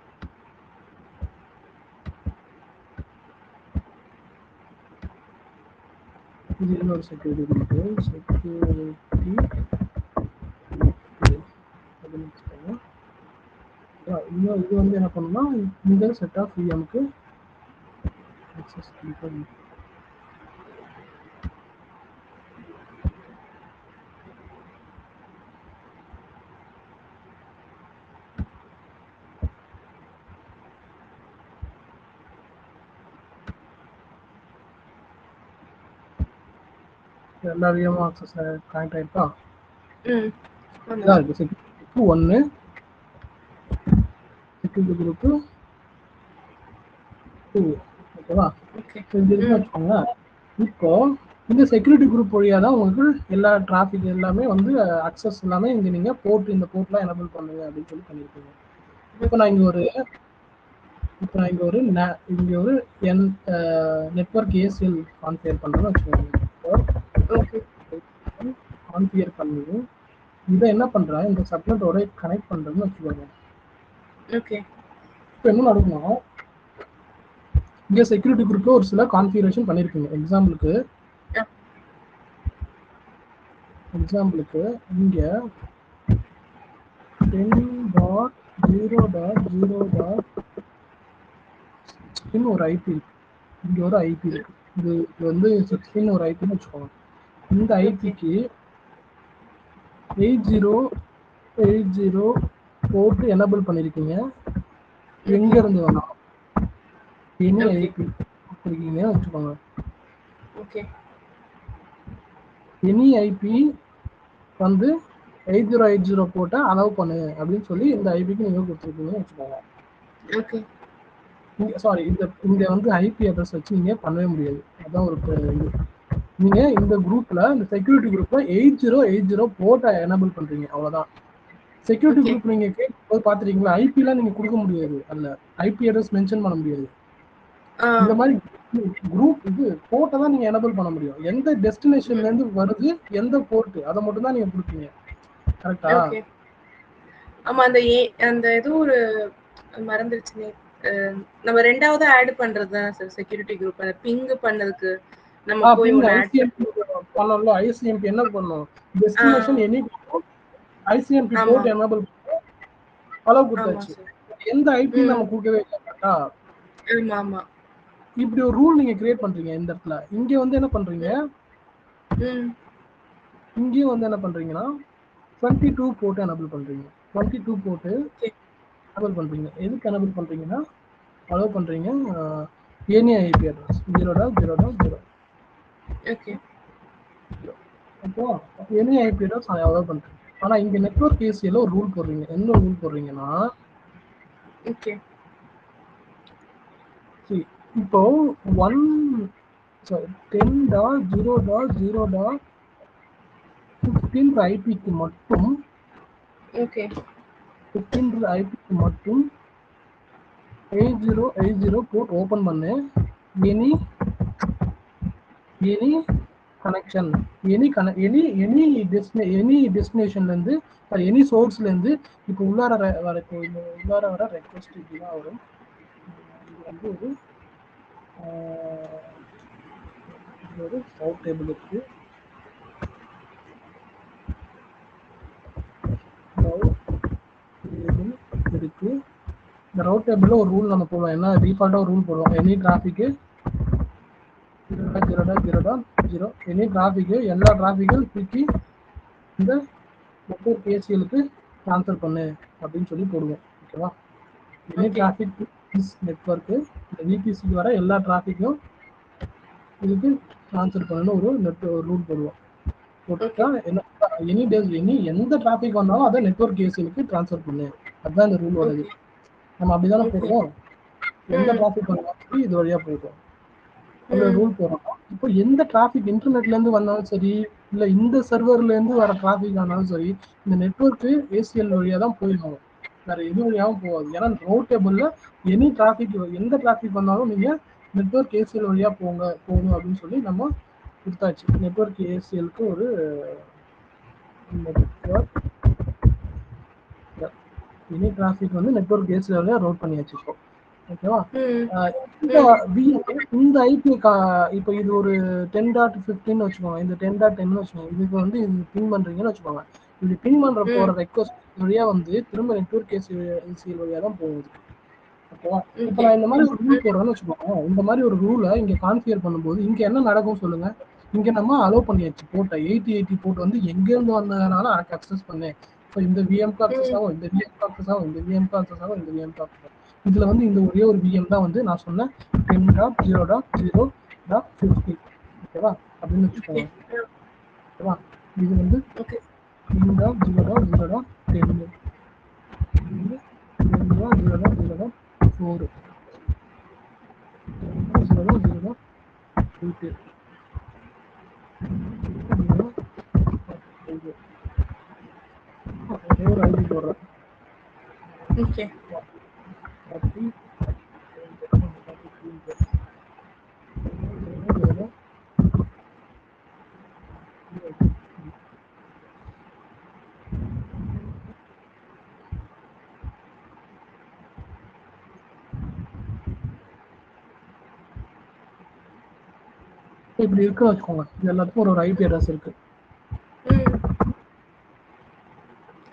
இது இன்னொரு செக்யூரிட்டி குரூப் செக்யூரிட்டி அப்படின்னு வச்சுக்கோங்க Yeah, இன்னும் இது வந்து என்ன பண்ணணும்னா இந்த செட் ஆஃப் இஎம்க்கு access கொடுக்கணும் எல்லா விஎம்மும் ஆக்சஸ் கனெக்ட் ஆயிருக்கா ம் ஆமாம் இதான் இருக்கு செக்யூரிட்டி குரூப் ஒன்று செக்யூரிட்டி குரூப்பு டூ ஓகேவா ஓகே ஸோ இது இருக்குன்னு வச்சுக்கோங்க இப்போ இந்த செக்யூரிட்டி குரூப் வழியாக தான் உங்களுக்கு எல்லா டிராஃபிக் எல்லாமே வந்து அக்சஸ் எல்லாமே இங்கே நீங்கள் போர்ட் இந்த போர்ட்லாம் எனபிள் பண்ணுங்க அப்படின்னு சொல்லி பண்ணியிருக்கீங்க இப்போ நான் இங்கே ஒரு இப்போ நான் இங்கே ஒரு நே- இங்கே ஒரு என் நெட்ஒர்க் ஏசிஎல் கான்ஃபியர் பண்ணுறேன்னு வச்சுக்கோங்க ஓகே கான்ஃபியர் பண்ணி இதை என்ன பண்ணுறேன் இந்த சப்நெட்டோட கனெக்ட் பண்ணுறேன்னு வச்சுக்கோங்க ஓகே இப்போ என்ன நடக்கணும் இங்கே செக்யூரிட்டி குரூப்பில் ஒரு சில கான்ஃபிகரேஷன் பண்ணியிருக்கீங்க எக்ஸாம்பிளுக்கு எக்ஸாம்பிளுக்கு இங்க ten dot zero dot zero dot sixteen ஒரு ஐபி இருக்கு இங்க ஒரு ஐபி இருக்கு இது இது வந்து சிக்ஸ்டின் ஒரு ஐபின்னு வச்சுக்கோங்க இந்த ஐபிக்கு எயிட் ஜீரோ எயிட் ஜீரோ போட்டு எனபிள் பண்ணியிருக்கீங்க எங்க இருந்து வேணாம் எனி Okay. ஐபி கொடுத்துருக்கீங்கன்னு வச்சுக்கோங்க ஓகே எனி ஐபி வந்து எயிட் ஜீரோ எயிட் ஜீரோ போட்டு அலோவ் பண்ணு அப்படின்னு சொல்லி இந்த ஐபிக்கு நீங்கள் கொடுத்துருக்கீங்கன்னு வச்சுக்கோங்க ஓகே இங்க சாரி இந்த இங்க வந்து ஐபி அட்ரஸ் வச்சு நீங்க பண்ணவே முடியாது அதான் ஒரு ப- இது நீங்க இந்த குரூப்ல இந்த செக்யூரிட்டி குரூப்ல எயிட் ஜீரோ எயிட் ஜீரோ போர்ட்டை எனபிள் பண்றீங்க அவ்வளவுதான் செக்யூரிட்டி Okay. குரூப் நீங்க கேட்கும்போது பாத்துறீங்களா ஐபிலாம் நீங்க கொடுக்க முடியாது அல்ல ஐபி அட்ரஸ் மென்ஷன் பண்ண முடியாது ஆ இந்த மாதிரி குரூப் இது போர்ட்டை தான் நீங்க எனபிள் பண்ண முடியும் எந்த டெஸ்டினேஷன்ல இருந்து வருது எந்த போர்ட் அதை மட்டும் தான் நீங்க கொடுப்பீங்க கரெக்டா ஓகே ஆமா அந்த ஏ அந்த ஏதோ ஒரு மறந்துருச்சுனே அஹ் நம்ம ரெண்டாவது ஆட் பண்றது தான் சார் செக்யூரிட்டி குரூப் அந்த பிங் பண்ணதுக்கு நம்ம போய் ஒன்று ஆட் ஐசிஎம்பி பண்ணோம்ல ஐசிஎம்பி என்ன பண்ணும் டெஸ்டினேஷன் எனி ஐசிஎம்பி ஆமா. போர்ட் எனபிள் அலோவ் ஆமா கொடுத்தாச்சு சார் எந்த ஐபி ம். நம்ம கொடுக்கவே இல்லை கரெக்டா ஆமா ஆமா இப்படி ஒரு ரூல் நீங்க கிரியேட் பண்றீங்க இந்த இடத்துல இங்க வந்து என்ன பண்றீங்க ம் இங்கேயும் வந்து என்ன பண்றீங்கன்னா டுவெண்ட்டி டூ போட்டு எனபிள் பண்றீங்க டுவெண்ட்டி டூ போட்டு Okay. எனபிள் பண்றீங்க எதுக்கு எனபிள் பண்றீங்கன்னா அலோவ் பண்றீங்க any IP address zero dot zero dot zero okay அப்போ எனி ஐபி அட்ரஸ் அலோவ் பண்றீங்க ஆனா இங்க நெட்வொர்க் ஏசியில ஒரு ரூல் போடுறீங்க என்ன ரூல் போடுறீங்கன்னா ஓகே see, இப்போ one sorry ten dot zero dot zero dot fifteen ஐபிக்கு மட்டும் ஓகே ஃபிஃப்டீன் ஐபிக்கு மட்டும் eight zero eight zero port open பண்ணு எனி எனி கனெக்ஷன் எனி கன எனி எனி டெஸ்டினே எனி டெஸ்டினேஷன்லேருந்து சாரி எனி சோர்ஸ்லேருந்து இப்போ உள்ளார வர- வர இப்போ இந்த உள்ளார வர ரெக்வஸ்ட் இப்படிதான் வரும் இது வந்து ஒரு ஆஹ், இது ஒரு சவுட் டேபிள் இருக்கு route table இருக்கு இந்த ரவுட் டேபிள்ல ஒரு ரூல் நம்ம போடுவோம் என்ன டிஃபால்ட்டா ஒரு ரூல் போடுவோம் எனி டிராஃபிக்கு zero dot zero dot zero dot zero any டிராஃபிக்கு எல்லா டிராஃபிக்கும் தூக்கி இந்த நெட்ஒர்க் ஏசிஎலுக்கு ட்ரான்ஸ்ஃபர் பண்ணு அப்படின்னு சொல்லி போடுவோம் ஓகேவா எனி Okay. டிராஃபிக் நெட்ஒர்க்கு இந்த விபிசிக்கு வர எல்லா டிராஃபிக்கும் இதுக்கு ட்ரான்ஸ்ஃபர் பண்ணணும் ஒரு நெட் ஒரு ரூல் போடுவோம் போட்டுட்டா என்ன எனி டேஸ் எனி எந்த டிராஃபிக் வந்தாலும் அதை நெட்ஒர்க் ஏசிஎலுக்கு ட்ரான்ஸ்ஃபர் பண்ணு அதுதான் இந்த ரூல் வருது நம்ம அப்படிதானே Okay. போடுவோம் எந்த ம். டிராஃபிக் வந்தாலும் சரி இது வழியா போயிடும் அந்த ம். ரூல் போடுறோம் இப்போ எந்த டிராஃபிக் இன்டர்நெட்ல இருந்து வந்தாலும் சரி இல்ல இந்த சர்வர்ல இருந்து வர டிராஃபிக் ஆனாலும் சரி இந்த நெட்வொர்க் ஏசிஎல் வழியா தான் போயிருக்கும் வேற எது வழியாவும் போகாது ஏன்னா ரவுட் டேபிள்ல எனி டிராஃபிக் எந்த டிராஃபிக் வந்தாலும் நீங்க நெட்வொர்க் ஏசிஎல் வழியா போங்க போகணும் அப்படின்னு சொல்லி நம்ம கொடுத்தாச்சு நெட்வொர்க் ஏசிஎலுக்கு ஒரு நெட்வொர்க் எனி டிராஃபிக் வந்து நெட்வொர்க் ஏசிஎல் வழியா ரவுட் பண்ணியாச்சு இப்போ ஓகேவா ம் இந்த VM இந்த ஐபி இப்போ இது ஒரு டென் டாட் ஃபிஃப்டின் வச்சுக்கோங்க இந்த டென் டாட் டென் வச்சுக்கோங்க இதுக்கு வந்து இது பின் பண்றீங்கன்னு வச்சுக்கோங்க இது பின் பண்ற ம். போற ரெக்வஸ்ட் வழியா வந்து திரும்ப நெட்வொர்க் ஏசிஎல் வழியா தான் போகுது ஓகேவா இப்போ Okay. நான் இந்த மாதிரி ஒரு ரூல் போடுறேன்னு வச்சுக்கோங்க இந்த மாதிரி ஒரு ரூலை இங்க கான்ஃபிகர் பண்ணும்போது இங்க என்ன நடக்கும் சொல்லுங்க இங்க நம்ம அலோவ் பண்ணியாச்சு போட்ட எயிட்டி எயிட்டி போட்டு வந்து எங்க இருந்து வந்ததுனால எனக்கு அக்சஸ் பண்ணு ஸோ இந்த விஎம்க்கு அக்சஸ் ஆகும் இந்த விஎம்க்கு அக்சஸ் ஆகும் இந்த விஎம்க்கு அக்சஸ் ஆகும் இந்த விஎம்க்கு அக்சஸ் ஆகும் இதுல வந்து இந்த ஒரே ஒரு விஎம் தான் வந்து நான் சொன்னேன் ten dot zero dot zero dot fifty ஓகேவா அப்படின்னு வச்சுக்கோங்க ஓகேவா இது வந்து okay ten dot zero dot zero dot ten ten dot zero dot zero dot four zero dot zero dot eight ஒரு ஐடி போடுறேன் ஓகே Tapi இப்படி இருக்குன்னு வச்சுக்கோங்க இது எல்லாத்துக்கும் ஒரு ஒரு ஐபி அட்ரஸ் இருக்கு ம்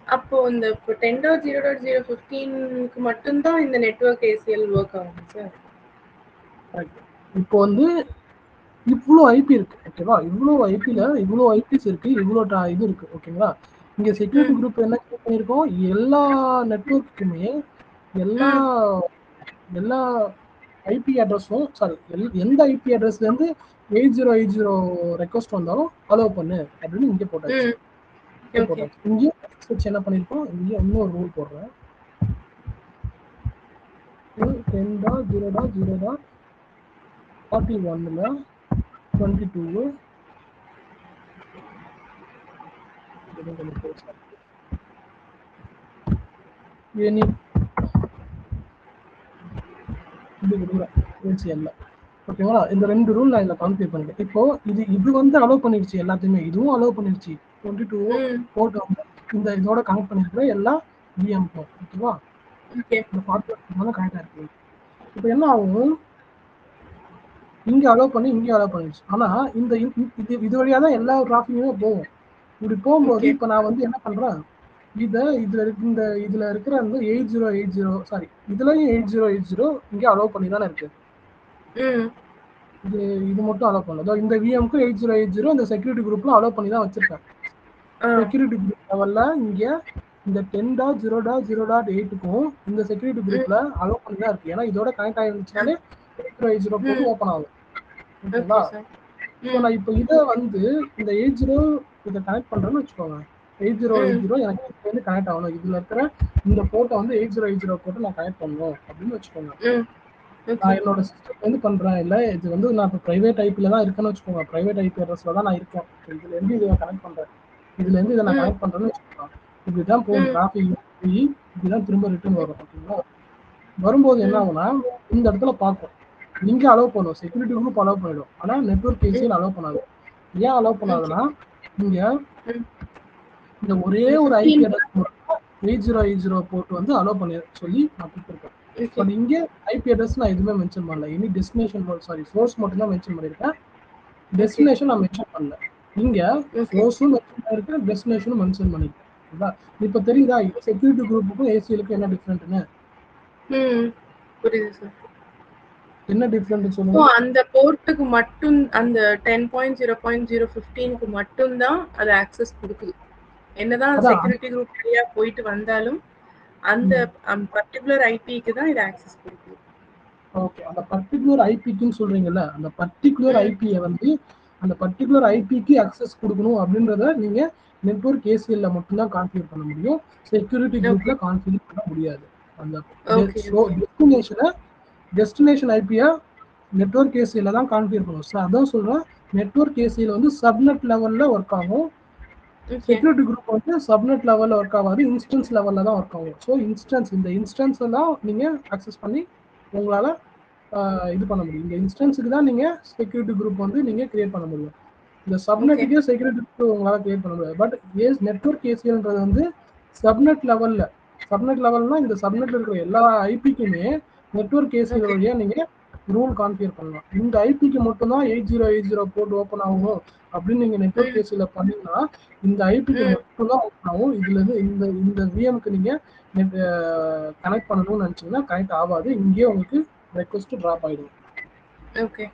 அப்போ இந்த இப்போ ten dot zero dot zero ஃபிஃப்டீனுக்கு மட்டும்தான் இந்த நெட்வொர்க் ஏசிஎல் ஒர்க் ஆகும் சார் Correct. இப்போ வந்து இவ்வளோ ஐபி இருக்கு ஓகேவா இவ்வளோ ஐபியில் இவ்வளோ ஐபிஸ் இருக்கு இவ்வளோ tra- இது இருக்கு ஓகேங்களா இங்க செக்யூரிட்டி குரூப் என்ன create பண்ணியிருக்கோம் எல்லா நெட்வொர்க்குமே எல்லா எல்லா ஐபி அட்ரஸும் சாரி எந்த ஐபி அட்ரஸ்ல இருந்து eight zero eight zero request வந்தாலும் அலோவ் பண்ணு அப்படின்னு இங்கே போட்டாச்சு ம் இங்கே ஓகே போட்டாச்சு இங்கேயும் வச்சு என்ன பண்ணியிருக்கோம் இங்கேயும் இன்னொரு ரூல் போடுறேன் டென் டா ஜீரோ டா ஜீரோ டா ஃபார்ட்டி ஒன்னில் டுவெண்ட்டி டூ எனி இது கொடுக்குறேன் ஏசிஎல்ல ஓகேங்களா இந்த ரெண்டு ரூல் நான் இதில் கான்ஃபிகர் பண்ணிட்டேன் இப்போ இது இது வந்து அலோவ் பண்ணிடுச்சு எல்லாத்தையுமே இதுவும் அலோவ் பண்ணிடுச்சு டுவெண்ட்டி டூ ம் போட்டு இந்த இதோட கனெக்ட் பண்ணிருக்கிற எல்லா விஎம் ஓகேவா ஓகே இந்த பார்த்து கரெக்டாக இருக்கு இப்போ என்ன ஆகும் இங்கே அலோவ் பண்ணி இங்கே அலோவ் பண்ணிடுச்சு ஆனால் இந்த இ- இது இது வழியாக தான் எல்லா டிராஃபிக்குமே போகும் இப்படி போகும்போது Okay. இப்போ நான் வந்து என்ன பண்ணுறேன் இதை இதில் இருக்கு இந்த இதில் இருக்கிற அந்த eight zero eight zero sorry இதுலயும் எயிட் ஜீரோ எயிட் ஜீரோ இங்கே அலோவ் பண்ணி தானே இருக்கு ம் இது இது மட்டும் அலோவ் பண்ணல இதோ இந்த விஎம்க்கு எயிட் ஜீரோ எயிட் ஜீரோ இந்த செக்யூரிட்டி குரூப்ல அலோவ் பண்ணி தான் வச்சிருக்கேன் ஆ செக்யூரிட்டி குரூப் லெவல்ல இங்க இந்த ten dot zero dot zero dot எயிட்டுக்கும் இந்த செக்யூரிட்டி குரூப்ல அலோவ் பண்ணி தான் இருக்கு ஏன்னா இதோட கனெக்ட் ஆயிருந்துச்சுனாலே எயிட் ஜீரோ எயிட் ஜீரோ போட்டு ஓப்பன் ஆகும் ஓகேங்களா ஓகே சார் இப்போ நான் இப்போ இதை வந்து இந்த எயிட் ஜீரோ இதை கனெக்ட் பண்றேன்னு வச்சுக்கோங்க எயிட் ஜீரோ எயிட் ஜீரோ எனக்கு இது வந்து கனெக்ட் ஆகணும் இதுல இருக்கிற இந்த போர்ட்டை வந்து எயிட் ஜீரோ எயிட் ஜீரோ போட்டு நான் கனெக்ட் பண்ணணும் அப்படின்னு வச்சுக்கோங்க ம் ஓகே நான் என்னோட சிஸ்டம் வந்து பண்றேன் இல்ல இது வந்து நான் இப்போ பிரைவேட் ஐபில தான் இருக்கேன்னு வச்சுக்கோங்க பிரைவேட் ஐபி அட்ரஸ்ல தான் நான் இருக்கேன் இப்ப இதுல இருந்து இதை கனெக்ட் பண்றேன் இதுல இருந்து இதை நான் ம். கனெக்ட் பண்றேன்னு வச்சுக்கோங்க இப்படிதான் போகும் ம். டிராஃபிக் போய் இப்படிதான் திரும்ப ரிட்டர்ன் வரும் ஓகேங்களா வரும்போது என்ன ஆகும்னா இந்த இடத்துல பார்க்கும் இங்க அலோவ் பண்ணும் செக்யூரிட்டி குரூப் அலோவ் பண்ணிடும் ஆனா நெட்வொர்க் ஏசியில் அலோவ் பண்ணாது ஏன் அலோவ் பண்ணாதுன்னா இங்க ம். இந்த ஒரே ஒரு IP address eight zero eight zero போட்டு வந்து அலோவ் பண்ணி சொல்லி நான் கொடுத்துருக்கேன் ஓகே பட் இங்கே ஐபி அட்ரஸ் நான் எதுவுமே மென்ஷன் பண்ணல இனி டெஸ்டினேஷன் சாரி சோர்ஸ் மட்டும் தான் மென்ஷன் பண்ணியிருக்கேன் டெஸ்டினேஷன் நான் மென்ஷன் பண்ணல இங்க ஓகே சோர்ஸும் மென்ஷன் பண்ணியிருக்கேன் டெஸ்டினேஷனும் மென்ஷன் பண்ணியிருக்கேன் ஓகேங்களா இப்போ தெரியுதா செக்யூரிட்டி குரூப்புக்கும் ஏசிஎலுக்கும் என்ன டிஃப்ரெண்ட்னு ம் புரியுது சார் என்ன டிஃப்ரெண்ட் ஓ சொல்லுங்க அந்த போர்ட்டுக்கு மட்டும் அந்த ten point zero point zero ஃபிஃப்டீனுக்கு மட்டும்தான் அது ஆக்சஸ் கொடுக்குது என்னதான் அதான். செக்யூரிட்டி குரூப் வழியா போயிட்டு வந்தாலும் அந்த பர்டிகுலர் ஐபிக்கு தான் இது ஆக்சஸ் கொடுக்குது ஓகே அந்த பர்டிகுலர் ஐபிக்குன்னு சொல்றீங்கல்ல அந்த பர்டிகுலர் ஐபியை வந்து அந்த பர்டிகுலர் ஐபிக்கு அக்சஸ் கொடுக்கணும் அப்படின்றத நீங்க நெட்வொர்க் ஏசிஎல்ல மட்டும்தான் கான்ஃபிகர் பண்ண முடியும் செக்யூரிட்டி குரூப்ல கான்ஃபிகர் பண்ண முடியாது அந்த Okay, டெஸ்டினேஷனை டெஸ்டினேஷன் ஐபியை நெட்வொர்க் ஏசிஎல்ல தான் கான்ஃபிகர் பண்ணுவோம் ஸோ அதான் சொல்றேன் நெட்வொர்க் ஏசிஎல் வந்து சப்நெட் லெவல்ல ஒர்க் ஆகும் ஓகே செக்யூரிட்டி குரூப் வந்து சப்நெட் லெவல்ல ஒர்க் ஆகாது இன்ஸ்டன்ஸ் லெவல்ல தான் ஒர்க் ஆகும் ஸோ இன்ஸ்டன்ஸ் இந்த இன்ஸ்டன்ஸ் எல்லாம் நீங்க அக்சஸ் பண்ணி உங்களால ஆஹ், இது பண்ண முடியும் இந்த இன்ஸ்டன்ஸுக்கு தான் நீங்க செக்யூரிட்டி குரூப் வந்து நீங்க கிரியேட் பண்ண முடியும் இந்த சப்நெட்டுக்கே செக்யூரிட்டி குரூப் உங்களால கிரியேட் பண்ண முடியாது பட் ஏஸ் நெட்ஒர்க் ஏசிஎல்ன்றது வந்து சப்நெட் லெவல்ல சப்நெட் லெவல்னா இந்த சப்நெட்ல இருக்கிற எல்லா ஐபிக்குமே நெட்ஒர்க் ஏசிஎல் Okay. வழியா நீங்க ரூல் கான்ஃபிகர் பண்ணலாம் இந்த ஐபிக்கு மட்டும்தான் எயிட் ஜீரோ எயிட் ஜீரோ போட்டு ஓப்பன் ஆகணும் அப்படின்னு நீங்க நெட்ஒர்க் ஏசியில் பண்ணீங்கன்னா இந்த ஐபிக்கு ம். மட்டும்தான் ஓப்பன் ஆகும் இதுல இருந்து இந்த இந்த விஎம்க்கு நீங்க கனெக்ட் பண்ணணும்னு நினைச்சீங்கன்னா கனெக்ட் ஆகாது இங்கேயே உங்களுக்கு ரெக்வஸ்ட் ட்ராப் ஆயிடும் ஓகே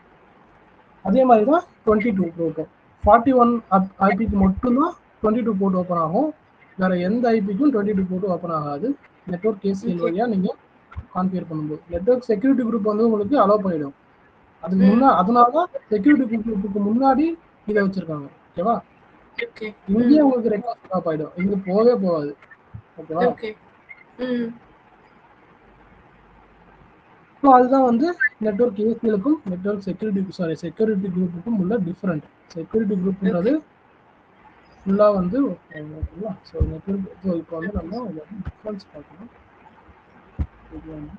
அதே மாதிரி தான் டுவெண்ட்டி டூ போட்டும் ஃபார்ட்டி ஒன் ஐபிக்கு மட்டும்தான் டுவெண்ட்டி டூ போர்ட் ஓப்பன் ஆகும் வேற எந்த ஐபிக்கும் டுவெண்ட்டி டூ போர்ட் ஓப்பன் ஆகாது நெட்ஒர்க் கேசிஎல் Okay. வழியா நீங்க கான்ஃபிகர் பண்ணும்போது நெட்ஒர்க் செக்யூரிட்டி குரூப் வந்து உங்களுக்கு அலோவ் பண்ணிடும் அதுக்கு ம். முன்னா அதனால தான் செக்யூரிட்டி குரூப்புக்கு முன்னாடி இதை வச்சிருக்காங்க ஓகேவா ஓகே இங்கேயே உங்களுக்கு ரெக்வஸ்ட் ட்ராப் ஆயிடும் இங்க போகவே போகாது ஓகேவா ஓகே ம் ஸோ அதுதான் வந்து நெட்ஒர்க் ஏசிஎலுக்கும் நெட்ஒர்க் செக்யூரிட்டி சாரி செக்யூரிட்டி குரூப்புக்கும் உள்ள டிஃப்ரெண்ட் செக்யூரிட்டி குரூப்ன்றது ஃபுல்லாக வந்து ஓகேங்களா ஸோ நெட்ஒர்க் ஸோ இப்போ வந்து நம்ம டிஃப்ரென்ஸ் பார்க்கணும் இது வந்து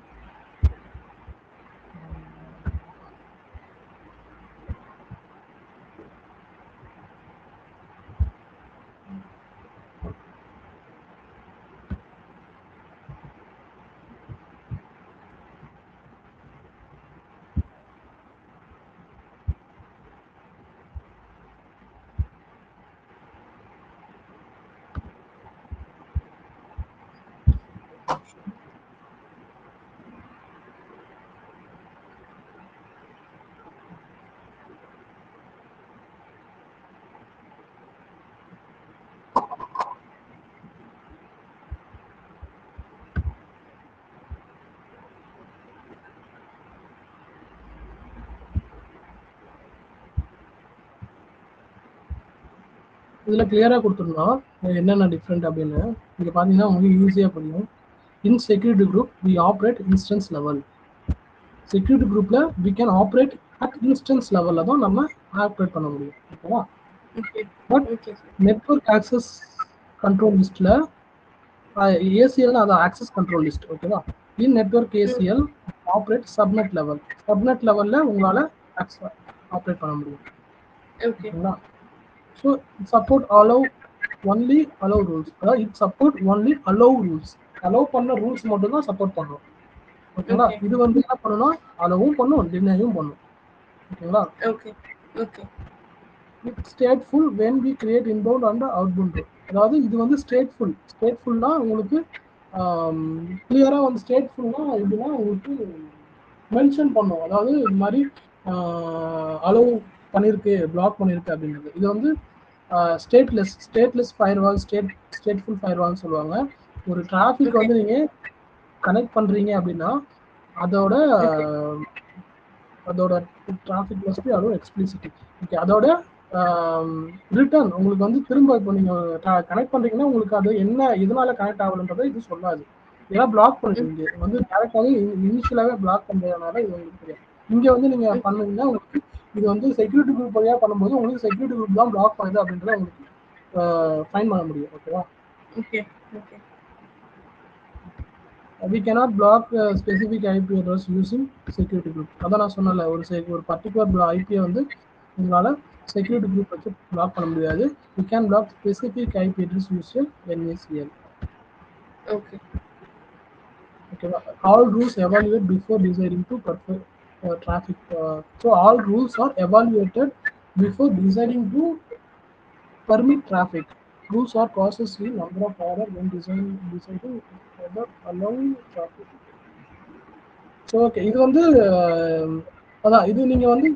இதில் கிளியராக கொடுத்துருந்தோம் என்னென்ன டிஃப்ரெண்ட் அப்படின்னு இங்கே பார்த்தீங்கன்னா உங்களுக்கு ஈஸியாக புரியும் in security group we operate instance level security குரூப்பில் we can operate at instance லெவலில் தான் நம்ம ஆப்ரேட் பண்ண முடியும் ஓகேவா okay but okay sir network access control லிஸ்ட்டில் ஏசிஎல் அது ஆக்சஸ் கண்ட்ரோல் லிஸ்ட் ஓகேவா in network ACL operate subnet level subnet லெவலில் உங்களால் ஆப்ரேட் பண்ண முடியும் ஓகே ஓகேங்களா so support allow only allow rules அதாவது it support only allow rules allow பண்ண ரூல்ஸ் மட்டும் தான் சப்போர்ட் பண்ணும் ஓகேங்களா Okay. இது வந்து என்ன பண்ணணும்னா அலோவும் பண்ணும் டினையும் பண்ணும் ஓகேங்களா okay okay it stateful when we create inbound and outbound அதாவது இது வந்து ஸ்டேட்ஃபுல் ஸ்டேட்ஃபுல்னா உங்களுக்கு கிளியராக வந்து ஸ்டேட்ஃபுல்னா எப்படின்னா உங்களுக்கு மென்ஷன் பண்ணும் அதாவது இது மாதிரி அலோவ் பண்ணியிருக்கு பிளாக் பண்ணியிருக்கு அப்படின்றது இது வந்து stateless stateless firewall state stateful ஃபயர்வால்னு சொல்லுவாங்க ஒரு டிராஃபிக் வந்து நீங்கள் கனெக்ட் பண்ணுறீங்க அப்படின்னா அதோட அதோட டிராஃபிக் மஸ்ட் அதோட எக்ஸ்பிளிசிட்டி ஓகே அதோட ரிட்டர்ன் உங்களுக்கு வந்து திரும்ப இப்போ நீங்கள் கனெக்ட் பண்ணுறீங்கன்னா உங்களுக்கு அது என்ன எதனால கனெக்ட் ஆகலன்றதை இது சொல்லாது ஏன்னா பிளாக் பண்ணிருக்கீங்க வந்து டேரக்டாகவே இனிஷியலாகவே பிளாக் பண்ணுறதுனால இது உங்களுக்கு தெரியும் இங்கே வந்து நீங்கள் பண்ணீங்கன்னா உங்களுக்கு இது வந்து செக்யூரிட்டி குரூப் வழியாக பண்ணும்போது உங்களுக்கு செக்யூரிட்டி குரூப் தான் பிளாக் பண்ணுது அப்படின்றத உங்களுக்கு ஃபைன் பண்ண முடியும் ஓகேவா okay okay we cannot block uh, specific IP address using security group அதான் நான் சொன்னல ஒரு se- ஒரு பர்டிகுலர் ஐபியை வந்து உங்களால செக்யூரிட்டி குரூப் வச்சு பிளாக் பண்ண முடியாது you can block specific IP address use NACL okay ஓகேவா all rules evaluate before deciding to perfect traffic uh, so all rules are evaluated before deciding to permit traffic rules are processed in number of order when design deciding whether allowing traffic so okay இது வந்து அஹ், அதான் இது நீங்கள் வந்து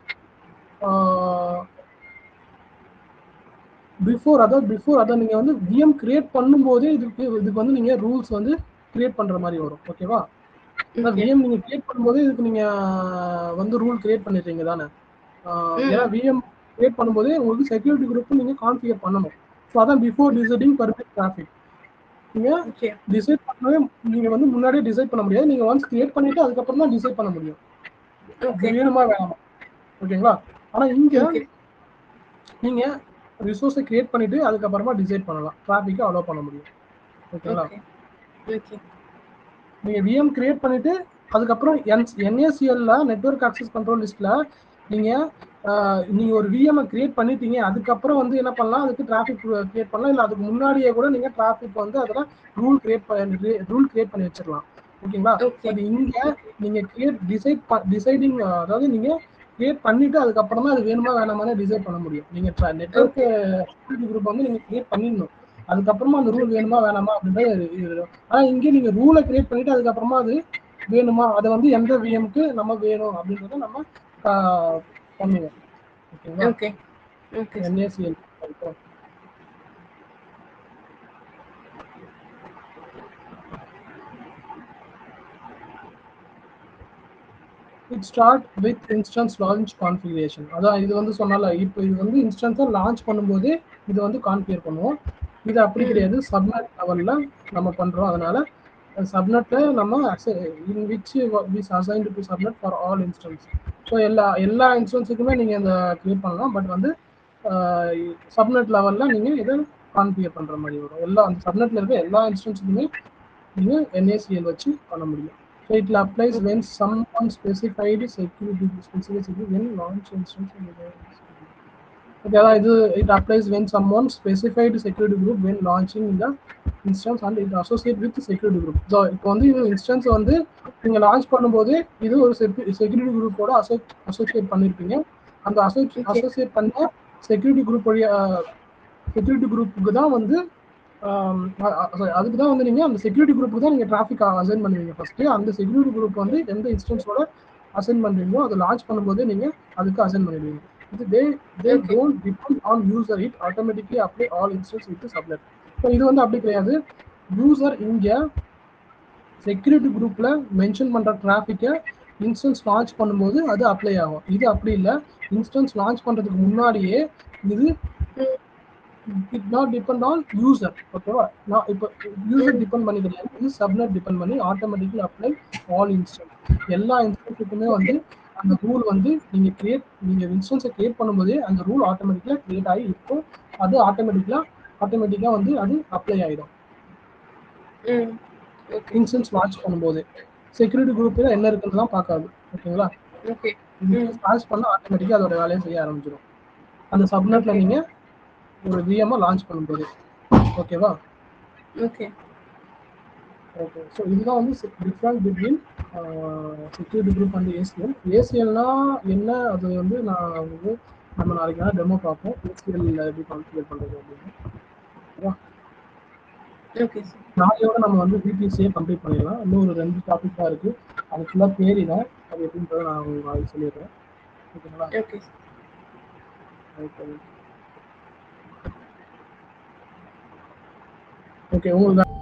பிஃபோர் அதாவது பிஃபோர் அதை நீங்கள் வந்து விஎம் கிரியேட் பண்ணும்போதே இதுக்கு இதுக்கு வந்து நீங்கள் ரூல்ஸ் வந்து கிரியேட் பண்ணுற மாதிரி வரும் ஓகேவா ஓகே விஎம் நீங்கள் கிரியேட் பண்ணும்போது இதுக்கு நீங்கள் வந்து ரூல் கிரியேட் பண்ணிடுறீங்க தானே ஆஹ் ம். ஏன்னா விஎம் கிரியேட் பண்ணும்போதே உங்களுக்கு செக்யூரிட்டி குரூப் நீங்கள் கான்ஃபிகர் பண்ணணும் ஸோ அதான் பிஃபோர் டிசைடிங் பர்மிட் டிராஃபிக் நீங்கள் ஓகே டிசைட் பண்ணவே நீங்கள் வந்து முன்னாடியே டிசைட் பண்ண முடியாது நீங்கள் ஒன்ஸ் கிரியேட் பண்ணிட்டு அதுக்கப்புறம் தான் டிசைட் பண்ண முடியும் ஓகே வேணுமா வேணாமா ஓகேங்களா ஆனால் இங்கே ஓகே நீங்கள் ரிசோர்ஸை கிரியேட் பண்ணிட்டு அதுக்கப்புறமா டிசைட் பண்ணலாம் டிராஃபிக்கை அலோவ் பண்ண முடியும் ஓகேங்களா ஓகே ஓகே நீங்க விஎம் கிரியேட் பண்ணிட்டு அதுக்கப்புறம் என் என்ஏசிஎல்ல நெட்வொர்க் ஆக்சஸ் கண்ட்ரோல் லிஸ்ட்ல நீங்க ஆஹ், நீங்க ஒரு விஎம் கிரியேட் பண்ணிட்டீங்க அதுக்கப்புறம் வந்து என்ன பண்ணலாம் அதுக்கு டிராஃபிக் கிரியேட் பண்ணலாம் இல்ல அதுக்கு முன்னாடியே கூட நீங்க டிராஃபிக் வந்து அதுல ரூல் கிரியேட் பண்ணி ரூல் கிரியேட் பண்ணி வச்சிடலாம் ஓகேங்களா Okay. அது இங்க நீங்க கிரியேட் டிசைட் டிசைடிங் அதாவது நீங்க கிரியேட் பண்ணிட்டு அதுக்கப்புறம் தான் அது வேணுமா வேணாமான்னு டிசைட் பண்ண முடியும் நீங்க நெட்வொர்க் குரூப் வந்து நீங்க கிரியேட் பண்ணிடணும் அதுக்கப்புறமா அந்த ரூல் வேணுமா வேணாமா அப்படின்றது இது- இது ஆனா இங்கே நீங்க ரூலை கிரியேட் பண்ணிட்டு அதுக்கப்புறமா அது வேணுமா அதை வந்து எந்த விஎம்க்கு நம்ம வேணும் அப்படின்றத நம்ம ஆஹ், பண்ணுவோம் ஓகேங்களா okay okay NACL it start with instance launch configuration அதான் இது வந்து சொன்னால இப்போ இது வந்து இன்ஸ்டன்ஸை லான்ச் பண்ணும்போது இது வந்து கான்ஃபிகர் பண்ணுவோம் இது அப்படி கிடையாது சப்நெட் லெவலில் நம்ம பண்ணுறோம் அதனால சப்நெட்டில் நம்ம in which is assigned to subnet for all instance so எல்லா எல்லா இன்ஸ்டன்ஸுக்குமே நீங்கள் இந்த கிரியேட் பண்ணலாம் பட் வந்து சப்நெட் லெவலில் நீங்கள் இதை கான்ஃபிகர் பண்ணுற மாதிரி வரும் எல்லா அந்த சப்நெட்டில் இருக்க எல்லா இன்ஸ்டன்ஸுக்குமே நீங்கள் என்ஏசிஎல் வச்சு பண்ண முடியும் ஸோ இட்ல applies when some one specified security specific when launch instance Okay, அதான் இது it applies when someone specified security group when launching the instance and it associate with security group. So இப்போ வந்து இது இன்ஸ்டன்ஸ் வந்து நீங்க லான்ச் பண்ணும்போது இது ஒரு செக்யூரிட்டி குரூப்போட அசோ அசோசியேட் பண்ணிருப்பீங்க அந்த அசோசியேட் Okay. அசோசியேட் பண்ண செக்யூரிட்டி குரூப் வழியா செக்யூரிட்டி குரூப்புக்கு தான் வந்து ஆம், அ- அ- sorry, அதுக்கு தான் வந்து நீங்க அந்த செக்யூரிட்டி குரூப்புக்கு தான் நீங்க டிராஃபிக் அசைன் பண்ணுவீங்க ஃபர்ஸ்ட் அந்த செக்யூரிட்டி குரூப் வந்து எந்த இன்ஸ்டன்ஸோட அசைன் பண்றீங்களோ அதை லான்ச் பண்ணும்போது நீங்க அதுக்கு அசைன் பண்ணிடுவீங்க இது they they Okay. Don't depend on user it automatically apply all instance with subnet so இது வந்து அப்படி கிடையாது யூசர் இங்க செக்யூரிட்டி குரூப்ல மென்ஷன் பண்ற டிராஃபிக்கை இன்ஸ்டன்ஸ் லான்ச் பண்ணும்போது அது அப்ளை ஆகும் இது அப்படி இல்லை இன்ஸ்டன்ஸ் லான்ச் பண்றதுக்கு முன்னாடியே இது it not depend on user ஓகேவா நான் இப்போ யூசர் டிபெண்ட் பண்ணி கிடையாது இது சப்நெட் டிபெண்ட் பண்ணி ஆட்டோமேட்டிக்கலி அப்ளை ஆல் இன்ஸ்டன்ஸ் எல்லா இன்ஸ்டன்ஸுக்குமே வந்து அந்த ரூல் வந்து நீங்க கிரியேட் நீங்க இன்ஸ்டன்ஸை கிரியேட் பண்ணும்போதே அந்த ரூல் ஆட்டோமேட்டிக்கலா கிரியேட் ஆகி இருக்கும் அது ஆட்டோமேட்டிக்கலா ஆட்டோமேட்டிக்கா வந்து அது அப்ளை ஆயிடும் ம் ஓகே இன்ஸ்டன்ஸ் லான்ச் பண்ணும்போது செக்யூரிட்டி குரூப்ல என்ன இருக்குன்னு பார்க்காது ஓகேங்களா ஓகே லான்ச் பண்ணா ஆட்டோமேட்டிக்கா அதோட வேலையை செய்ய ஆரம்பிச்சிடும் அந்த சப்நெட்ல நீங்க ஒரு விஎம் லான்ச் பண்ணும்போது ஓகேவா ஓகே ஓகே ஸோ இதுதான் வந்து different between security group and ACL ஏசிஎல்னா என்ன அது வந்து நான் வந்து நம்ம நாளைக்கு வேணா டெமோ பார்ப்போம் ஏசிஎல் எப்படி கான்ஃபிகர் பண்ணுறது அப்படின்னு ஓகேவா ஓகே சார் நாளையோட நம்ம வந்து பிபிசியை கம்ப்ளீட் பண்ணிடலாம் இன்னும் ஒரு ரெண்டு டாபிக் தான் இருக்கு அது ஃபுல்லாக தேரி தான் அது எப்படின்றத நான் உங்களுக்கு நாளைக்கு சொல்லிடுறேன் ஓகேங்களா ஓகே ஓகே ஓகே உங்களுக்கு